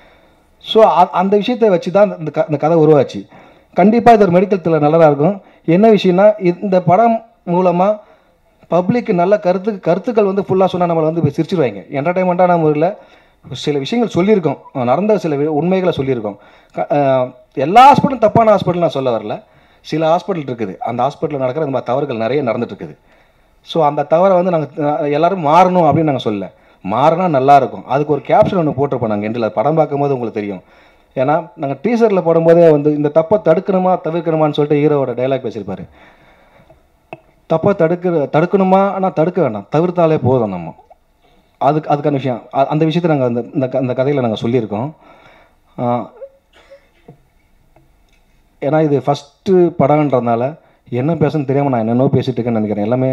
ஸோ அந்த விஷயத்தை வச்சு தான் இந்த க இந்த கதை உருவாச்சு கண்டிப்பாக இது ஒரு மெடிக்கல் த்ரில்லர் நல்லதாக இருக்கும் என்ன விஷயம்னா இந்த படம் மூலமாக பப்ளிக்கு நல்ல கருத்து கருத்துக்கள் வந்து ஃபுல்லாக சொன்னால் நம்மளை வந்து இப்ப சிரிச்சிருவாங்க என்டர்டைன்மெண்ட்டான முறையில் சில விஷயங்கள் சொல்லியிருக்கோம் நடந்த சில வி- உண்மைகளை சொல்லியிருக்கோம் க- அஹ் எல்லா ஹாஸ்பிட்டலும் தப்பான ஹாஸ்பிட்டல் நான் சொல்ல வரல சில ஹாஸ்பிட்டல் இருக்குது அந்த ஹாஸ்பிட்டலில் நடக்கிற இந்த மாதிரி தவறுகள் நிறைய நடந்துட்டு இருக்குது ஸோ அந்த தவறை வந்து நாங்கள் எல்லாரும் மாறணும் அப்படின்னு நாங்கள் சொல்ல மாறினா நல்லா இருக்கும் அதுக்கு ஒரு கேப்ஷன் ஒன்று போட்டிருப்போம் நாங்கள் எண்டில் படம் பார்க்கும்போது உங்களுக்கு தெரியும் ஏன்னா நாங்கள் டீசரில் போடும்போதே வந்து இந்த தப்பை தடுக்கணுமா தவிர்க்கணுமான்னு சொல்லிட்டு ஹீரோவோட டைலாக் பேசியிருப்பாரு தப்பை தடுக்கிற தடுக்கணுமா ஆனால் தடுக்க வேண்டாம் தவிர்த்தாலே போதும் நம்ம அதுக்கு அதுக்கான விஷயம் அ- அந்த விஷயத்தை நாங்கள் அந்த இந்த க- அந்த கதையில் நாங்கள் சொல்லியிருக்கோம் ஆ, ஏன்னா இது ஃபஸ்ட்டு படம்ன்றதுனால என்ன பேசணும்னு தெரியாமல் நான் என்னென்னோ பேசிட்டு இருக்கேன்னு நினைக்கிறேன் எல்லாமே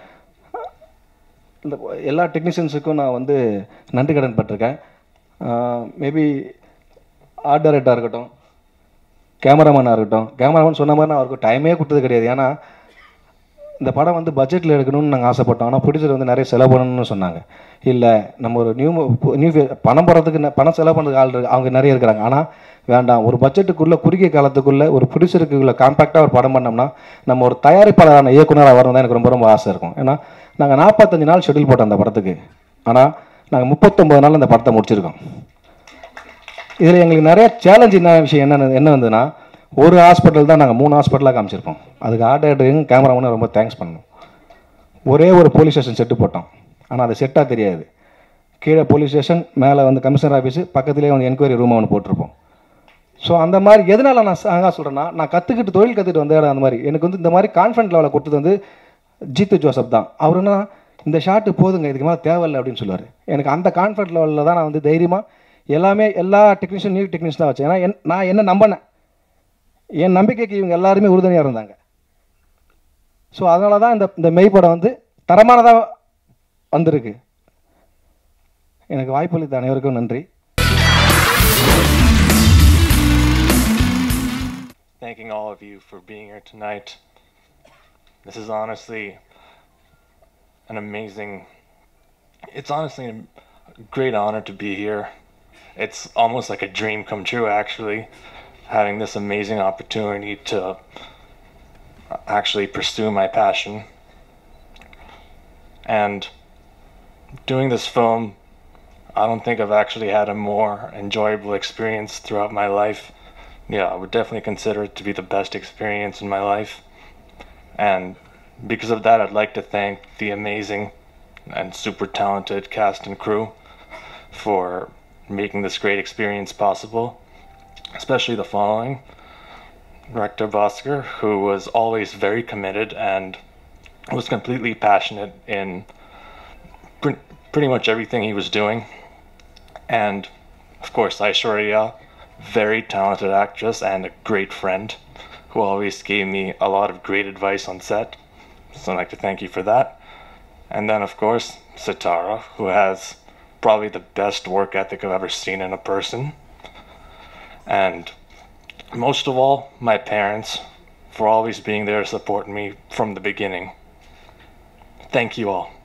இந்த எல்லா டெக்னீஷியன்ஸுக்கும் நான் வந்து நன்றி கடன் பட்டிருக்கேன் மேபி ஆர்ட் டைரக்டராக இருக்கட்டும் கேமராமேனாக இருக்கட்டும் கேமராமேன் சொன்ன மாதிரி நான் அவருக்கு டைமே கொடுத்தது கிடையாது ஏன்னா இந்த படம் வந்து பட்ஜெட்டில் எடுக்கணும்னு நாங்கள் ஆசைப்பட்டோம் ஆனால் ப்ரொடியூசர் வந்து நிறைய செலவு பண்ணணும்னு சொன்னாங்க இல்லை நம்ம ஒரு நியூ நியூ பணம் போடுறதுக்கு ந- பணம் செலவு பண்ணுறதுக்கு ஆள் இருக்கு அவங்க நிறைய இருக்கிறாங்க ஆனால் வேண்டாம் ஒரு பட்ஜெட்டுக்குள்ளே குறுகிய காலத்துக்குள்ளே ஒரு ப்ரொடியூசருக்குள்ள காம்பேக்டாக ஒரு படம் பண்ணோம்னா நம்ம ஒரு தயாரிப்பாளரான இயக்குனராக வரணும் தான் எனக்கு ரொம்ப ரொம்ப ஆசை இருக்கும் ஏன்னா நாங்கள் நாற்பத்தஞ்சு நாள் ஷெட்யூல் போட்டோம் அந்த படத்துக்கு ஆனால் நாங்கள் முப்பத்தொம்பது நாள் அந்த படத்தை முடிச்சிருக்கோம் இதில் எங்களுக்கு நிறைய சேலஞ்ச் என்ன விஷயம் என்ன என்ன வந்ததுன்னா ஒரு ஹாஸ்பிட்டல் தான் நாங்கள் மூணு ஹாஸ்பிட்டலாக காமிச்சிருப்போம் அதுக்கு ஆர்ட் ஆர்டருங்க கேமராமேனும் ரொம்ப தேங்க்ஸ் பண்ணணும் ஒரே ஒரு போலீஸ் ஸ்டேஷன் செட்டு போட்டோம் ஆனால் அது செட்டாக தெரியாது கீழே போலீஸ் ஸ்டேஷன் மேலே வந்து கமிஷனர் ஆஃபீஸு பக்கத்துலேயே வந்து என்கொயரி ரூம் ஒன்று போட்டிருப்போம் ஸோ அந்த மாதிரி எதனால் நான் அங்கே சொல்கிறேன்னா நான் கற்றுக்கிட்டு தொழில் கற்றுக்கிட்டு வந்த இடம் அந்த மாதிரி எனக்கு வந்து இந்த மாதிரி கான்ஃபிடன்ட் லெவலில் கொடுத்தது வந்து ஜீத்து ஜோசப் தான் அவர் என்ன இந்த ஷாட்டு போதுங்க இதுக்கு மேலே தேவையில்லை அப்படின்னு சொல்லுவார் எனக்கு அந்த கான்ஃபிடன்ட் லெவலில் தான் நான் வந்து தைரியமாக எல்லாமே எல்லா டெக்னீஷியன் நியூ டெக்னீஷியன் தான் வச்சேன் ஏன்னா என் நான் என்ன நம்பினேன் என் நம்பிக்கைக்கு இவங்க எல்லாருமே உறுதுணையாக இருந்தாங்க ஸோ அதனால தான் இந்த இந்த மெய்ப்படம் வந்து தரமானதாக வந்திருக்கு எனக்கு வாய்ப்பளித்த அனைவருக்கும் நன்றி thanking all of you for being here tonight. This is honestly an amazing, it's honestly a great honor to be here. It's almost like a dream come true, actually, having this amazing opportunity to actually pursue my passion. And doing this film, I don't think I've actually had a more enjoyable experience throughout my life yeah, I would definitely consider it to be the best experience in my life. And because of that, I'd like to thank the amazing and super talented cast and crew for making this great experience possible, especially the following. Rector Bosker, who was always very committed and was completely passionate in pre- pretty much everything he was doing. And of course, Aishwarya, very talented actress and a great friend who always gave me a lot of great advice on set. So I'd like to thank you for that. And then, of course, Sitara, who has probably the best work ethic I've ever seen in a person. And most of all, my parents for always being there to support me from the beginning. Thank you all.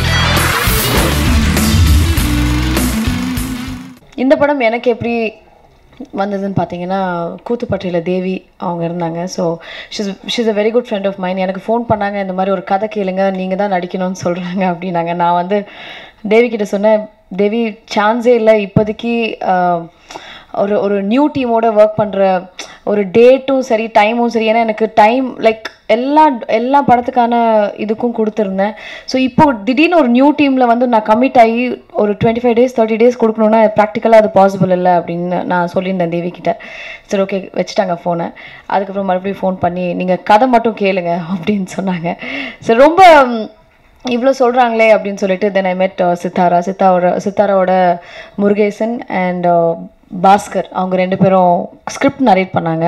இந்த படம் எனக்கு எப்படி வந்ததுன்னு பார்த்தீங்கன்னா கூத்துப்பட்டியில் தேவி அவங்க இருந்தாங்க so she's she's a very good friend of mine எனக்கு phone பண்ணாங்க இந்த மாதிரி ஒரு கதை கேளுங்க நீங்கள் தான் நடிக்கணும்னு சொல்கிறாங்க அப்படின்னாங்க நான் வந்து தேவி கிட்ட சொன்னேன் தேவி சான்ஸே இல்லை இப்போதைக்கு ஆஹ், ஒரு ஒரு நியூ டீமோட ஒர்க் பண்ணுற ஒரு டேட்டும் சரி டைமும் சரி ஏன்னா எனக்கு டைம் லைக் எல்லா எல்லா படத்துக்கான இதுக்கும் கொடுத்துருந்தேன் ஸோ இப்போ திடீர்னு ஒரு நியூ டீமில் வந்து நான் கமிட் ஆகி ஒரு twenty five days thirty days கொடுக்கணுன்னா ப்ராக்டிக்கலாக அது பாசிபிள் இல்லை அப்படின்னு நான் சொல்லியிருந்தேன் தேவி கிட்ட சரி ஓகே வச்சுட்டாங்க ஃபோனை அதுக்கப்புறம் மறுபடியும் ஃபோன் பண்ணி நீங்கள் கதை மட்டும் கேளுங்க அப்படின்னு சொன்னாங்க சரி ரொம்ப இவ்வளோ சொல்கிறாங்களே அப்படின்னு சொல்லிட்டு தென் ஐ மெட் சித்தாரா சித்தாவோட சித்தாராவோட முருகேசன் அண்ட் பாஸ்கர் அவங்க ரெண்டு பேரும் ஸ்கிரிப்ட் நரேட் பண்ணாங்க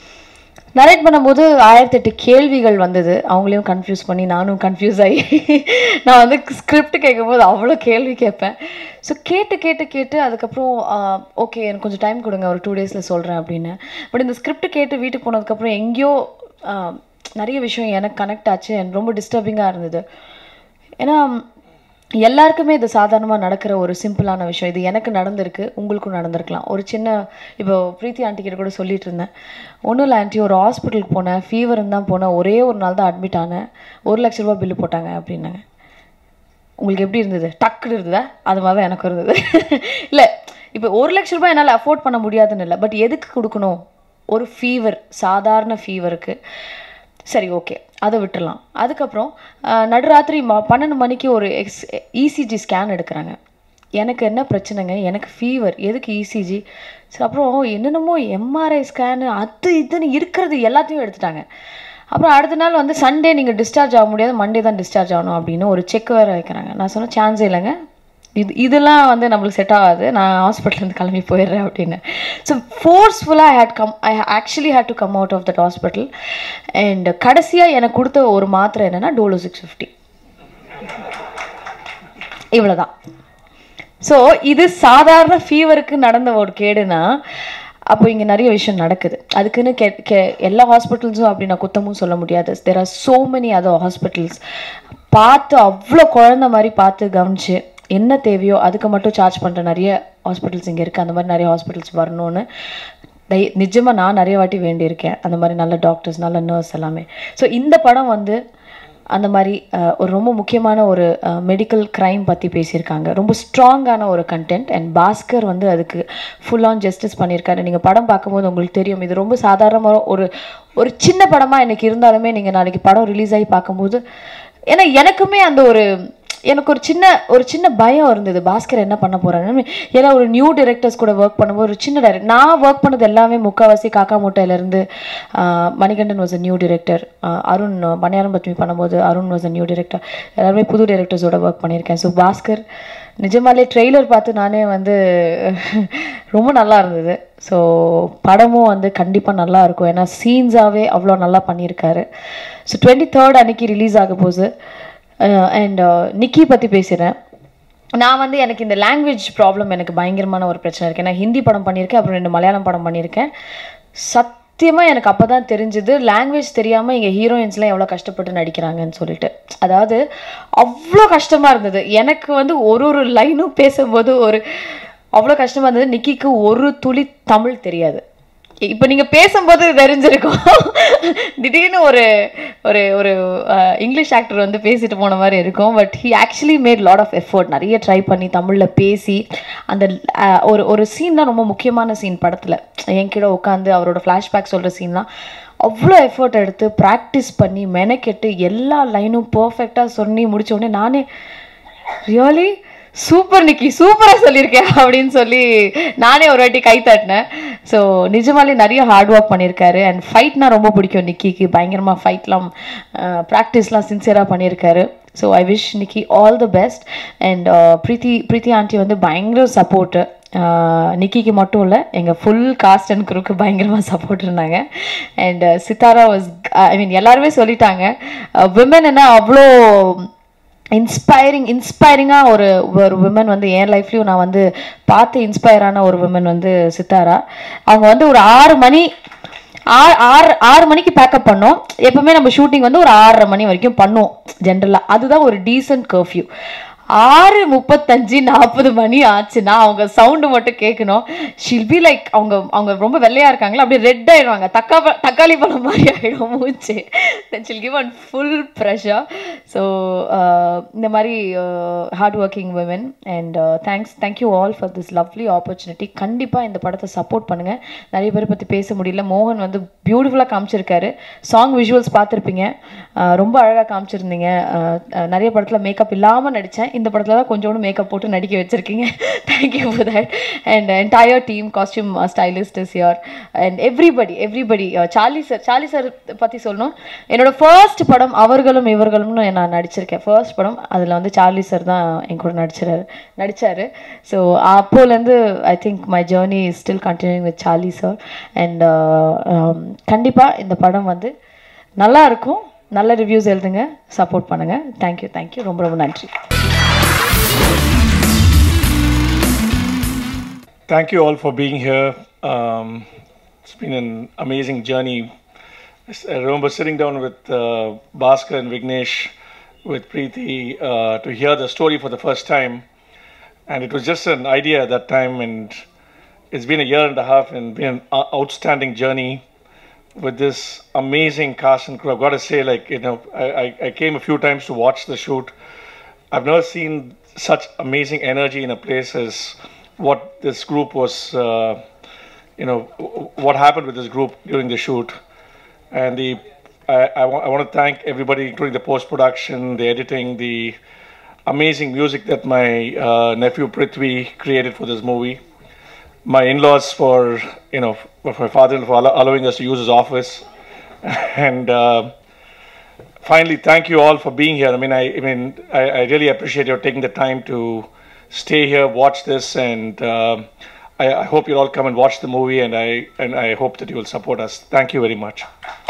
நரேட் பண்ணும்போது ஆயிரத்தி எட்டு கேள்விகள் வந்தது அவங்களையும் கன்ஃபியூஸ் பண்ணி நானும் கன்ஃபியூஸ் ஆகி நான் வந்து ஸ்கிரிப்ட் கேட்கும்போது அவ்வளோ கேள்வி கேட்பேன் ஸோ கேட்டு கேட்டு கேட்டு அதுக்கப்புறம் ஓகே எனக்கு கொஞ்சம் டைம் கொடுங்க ஒரு டூ டேஸில் சொல்கிறேன் அப்படின்னு பட் இந்த ஸ்கிரிப்ட் கேட்டு வீட்டுக்கு போனதுக்கப்புறம் எங்கேயோ ஆஹ், நிறைய விஷயம் எனக்கு கனெக்ட் ஆச்சு and ரொம்ப டிஸ்டர்பிங்காக இருந்தது ஏன்னா எல்லாருக்குமே இது சாதாரணமாக நடக்கிற ஒரு சிம்பிளான விஷயம் இது எனக்கு நடந்திருக்கு உங்களுக்கும் நடந்திருக்கலாம் ஒரு சின்ன இப்போ பிரீத்தி ஆண்டி கிட்ட கூட சொல்லிட்டு இருந்தேன் ஒன்றும் இல்லை ஆண்டி ஒரு ஹாஸ்பிட்டலுக்கு போனேன் ஃபீவர்னு தான் போனேன் ஒரே ஒரு நாள் தான் அட்மிட் ஆனேன் ஒரு லட்ச ரூபா பில்லு போட்டாங்க அப்படின்னாங்க உங்களுக்கு எப்படி இருந்தது டக்குன்னு இருந்ததா அது மாதிரி தான் எனக்கு இருந்தது இல்லை இப்போ ஒரு லட்ச ரூபாய் என்னால் அஃபோர்ட் பண்ண முடியாதுன்னு இல்லை பட் எதுக்கு கொடுக்கணும் ஒரு ஃபீவர் சாதாரண ஃபீவருக்கு சரி ஓகே அதை விட்டுறலாம் அதுக்கப்புறம் ஆஹ், நடுராத்திரி ம பன்னெண்டு மணிக்கு ஒரு எக்ஸ் இசிஜி ஸ்கேன் எடுக்கிறாங்க எனக்கு என்ன பிரச்சனைங்க எனக்கு ஃபீவர் எதுக்கு இசிஜி சரி அப்புறம் என்னென்னமோ எம்ஆர்ஐ ஸ்கேனு அது இதுன்னு இருக்கிறது எல்லாத்தையும் எடுத்துட்டாங்க அப்புறம் அடுத்த நாள் வந்து சண்டே நீங்கள் டிஸ்சார்ஜ் ஆக முடியாது மண்டே தான் டிஸ்சார்ஜ் ஆகணும் அப்படின்னு ஒரு செக் வேறு வைக்கிறாங்க நான் சொன்னேன் சான்ஸே இல்லைங்க இது இதெல்லாம் வந்து நம்மளுக்கு செட் ஆகாது நான் ஹாஸ்பிட்டல்லேருந்து கிளம்பி போயிடுறேன் அப்படின்னு ஸோ ஃபோர்ஸ்ஃபுல்லாக I had come I actually had to come out of that hospital and கடைசியாக எனக்கு கொடுத்த ஒரு மாத்திரை என்னென்னா டோலோ சிக்ஸ் ஃபிஃப்டி இவ்வளோதான் ஸோ இது சாதாரண ஃபீவருக்கு நடந்த ஒரு கேடுனா அப்போ இங்கே நிறைய விஷயம் நடக்குது அதுக்குன்னு கே கே எல்லா ஹாஸ்பிட்டல்ஸும் அப்படி நான் குத்தமும் சொல்ல முடியாது there are so many other hospitals பார்த்து அவ்வளோ குழந்த மாதிரி பார்த்து கவனிச்சு என்ன தேவையோ அதுக்கு மட்டும் சார்ஜ் பண்ணுற நிறைய ஹாஸ்பிட்டல்ஸ் இங்கே இருக்குது அந்த மாதிரி நிறைய ஹாஸ்பிட்டல்ஸ் வரணும்னு தை நிஜமாக நான் நிறைய வாட்டி வேண்டியிருக்கேன் அந்த மாதிரி நல்ல டாக்டர்ஸ் நல்ல நர்ஸ் எல்லாமே ஸோ இந்த படம் வந்து அந்த மாதிரி அஹ், ஒரு ரொம்ப முக்கியமான ஒரு மெடிக்கல் க்ரைம் பற்றி பேசியிருக்காங்க ரொம்ப ஸ்ட்ராங்கான ஒரு கண்டென்ட் அண்ட் பாஸ்கர் வந்து அதுக்கு ஃபுல் ஆன் ஜஸ்டிஸ் பண்ணியிருக்காரு நீங்கள் படம் பார்க்கும்போது உங்களுக்கு தெரியும் இது ரொம்ப சாதாரணமாக ஒரு ஒரு சின்ன படமாக இன்னைக்கு இருந்தாலுமே நீங்கள் நாளைக்கு படம் ரிலீஸ் ஆகி பார்க்கும்போது ஏன்னா எனக்குமே அந்த ஒரு எனக்கு ஒரு சின்ன ஒரு சின்ன பயம் இருந்தது பாஸ்கர் என்ன பண்ண போறாரு ஏன்னா ஒரு நியூ டிரெக்டர்ஸ் கூட ஒர்க் பண்ணும்போது ஒரு சின்ன டைரக்ட் நான் ஒர்க் பண்ணது எல்லாமே முக்காவாசி காக்கா மூட்டையிலேருந்து Manikandan was a new director Arun மணியாரம் பத்மி பண்ணும்போது Arun was a new director எல்லாருமே புது டிரெக்டர்ஸோட ஒர்க் பண்ணியிருக்கேன் ஸோ பாஸ்கர் நிஜமாலே ட்ரெய்லர் பார்த்து நானே வந்து ரொம்ப நல்லா இருந்தது ஸோ படமும் வந்து கண்டிப்பாக நல்லா இருக்கும் ஏன்னா சீன்ஸாகவே அவ்வளோ நல்லா பண்ணியிருக்காரு ஸோ டுவெண்ட்டி தேர்ட் அன்னைக்கு ரிலீஸ் ஆக போகுது அண்ட் நிக்கி பற்றி பேசுகிறேன் நான் வந்து எனக்கு இந்த லாங்குவேஜ் ப்ராப்ளம் எனக்கு பயங்கரமான ஒரு பிரச்சனை இருக்குது நான் ஹிந்தி படம் பண்ணியிருக்கேன் அப்புறம் ரெண்டு மலையாளம் படம் பண்ணியிருக்கேன் சத்தியமாக எனக்கு அப்போ தான் தெரிஞ்சுது லாங்குவேஜ் தெரியாமல் இங்கே ஹீரோயின்ஸ்லாம் எவ்வளோ கஷ்டப்பட்டு நடிக்கிறாங்கன்னு சொல்லிட்டு அதாவது அவ்வளோ கஷ்டமாக இருந்தது எனக்கு வந்து ஒரு ஒரு லைனும் பேசும்போது ஒரு அவ்வளோ கஷ்டமாக இருந்தது நிக்கிக்கு ஒரு துளி தமிழ் தெரியாது இப்போ நீங்கள் பேசும்போது தெரிஞ்சிருக்கும் திடீர்னு ஒரு ஒரு ஒரு அஹ், இங்கிலீஷ் ஆக்டர் வந்து பேசிட்டு போன மாதிரி இருக்கும் but he actually made lot of effort நிறைய ட்ரை பண்ணி தமிழில் பேசி அந்த அஹ், ஒரு ஒரு சீன் தான் ரொம்ப முக்கியமான சீன் படத்தில் என்கிட்ட உட்காந்து அவரோட ஃப்ளாஷ்பேக் சொல்கிற சீன்லாம் அவ்வளோ எஃபோர்ட் எடுத்து ப்ராக்டிஸ் பண்ணி மெனக்கெட்டு எல்லா லைனும் பர்ஃபெக்டாக சொல்லி முடிச்ச உடனே நானே ரியலி சூப்பர் நிக்கி சூப்பராக சொல்லியிருக்கேன் அப்படின்னு சொல்லி நானே ஒரு வாட்டி கை தட்டினேன் ஸோ நிஜமாலே நிறைய ஹார்ட் ஒர்க் பண்ணியிருக்காரு அண்ட் ஃபைட்னா ரொம்ப பிடிக்கும் நிக்கிக்கு பயங்கரமாக ஃபைட்லாம் ப்ராக்டிஸ்லாம் சின்சியராக பண்ணியிருக்காரு so I wish Nikki all the best and Preethi Preethi aunty வந்து பயங்கர சப்போர்ட்டு நிக்கிக்கு மட்டும் இல்லை எங்கள் ஃபுல் காஸ்ட் அண்ட் குரூக்கு பயங்கரமாக சப்போர்ட் இருந்தாங்க and Sithara was I mean எல்லாருமே சொல்லிட்டாங்க விமன் என்ன அவ்வளோ இன்ஸ்பைரிங் இன்ஸ்பைரிங்காக ஒரு ஒரு விமன் வந்து என் லைஃப்லையும் நான் வந்து பார்த்து இன்ஸ்பயர் ஆன ஒரு விமன் வந்து சித்தாரா அவங்க வந்து ஒரு ஆறு மணி ஆறு ஆறு ஆறு மணிக்கு பேக்கப் பண்ணோம் எப்பவுமே நம்ம ஷூட்டிங் வந்து ஒரு ஆறரை மணி வரைக்கும் பண்ணுவோம் ஜென்ரலாக அதுதான் ஒரு டீசன்ட் கர்ஃப்யூ ஆறு முப்பத்தஞ்சு நாற்பது மணி ஆச்சுன்னா அவங்க சவுண்டு மட்டும் கேட்கணும் ஷில் பி லைக் அவங்க அவங்க ரொம்ப வெள்ளையா இருக்காங்களா அப்படியே ரெட் ஆயிடுவாங்க தக்கா தக்காளி பழம் மாதிரி ஆயிடும் மூச்சு then she'll give an full pressure so இந்த மாதிரி hard working women and thanks thank you all for this lovely opportunity கண்டிப்பாக இந்த படத்தை சப்போர்ட் பண்ணுங்கள் நிறைய பேர் பற்றி பேச முடியல மோகன் வந்து பியூட்டிஃபுல்லாக காமிச்சிருக்காரு சாங் விஷுவல்ஸ் பார்த்துருப்பீங்க அஹ் ரொம்ப அழகாக காமிச்சிருந்தீங்க அஹ் அஹ் நிறைய படத்தில் மேக்கப் இல்லாமல் நடித்தேன் இந்த படத்தில் தான் கொஞ்சோண்டு மேக்கப் போட்டு நடிக்க வச்சுருக்கீங்க thank you for that and entire team costume stylist is யர் and everybody everybody Charlie sir Charlie sir பற்றி சொல்லணும் என்னோட ஃபர்ஸ்ட் படம் அவர்களும் இவர்களும்னு நான் நடிச்சிருக்கேன் ஃபர்ஸ்ட் படம் அதில் வந்து சார்லி சார் தான் என் கூட நடிச்சிறாரு நடித்தார் ஸோ அப்போலேருந்து I think my journey is still continuing with Charlie sir and கண்டிப்பாக இந்த படம் வந்து நல்லா இருக்கும் நல்ல ரிவ்யூஸ் எழுதுங்க சப்போர்ட் பண்ணுங்கள் தேங்க்யூ தேங்க்யூ ரொம்ப ரொம்ப நன்றி Thank you all for being here. Um, it's been an amazing journey. I remember sitting down with uh, Bhaskar and Vignesh, with Preeti, uh, to hear the story for the first time. And it was just an idea at that time, and it's been a year and a half and been an o- outstanding journey with this amazing cast and crew. I've got to say, like, you know, I, I, I came a few times to watch the shoot. I've never seen such amazing energy in a place as what this group was, uh, you know, w- what happened with this group during the shoot. And the, I, I, wa- I want to thank everybody, including the post production, the editing, the amazing music that my uh, nephew Prithvi created for this movie. My in-laws for, you know, for my father for allow- allowing us to use his office, and. Uh, finally, thank you all for being here. I mean, I, I mean, I, I really appreciate your taking the time to stay here, watch this, and um I, I hope you'll all come and watch the movie. And I and I hope that you will support us. Thank you very much.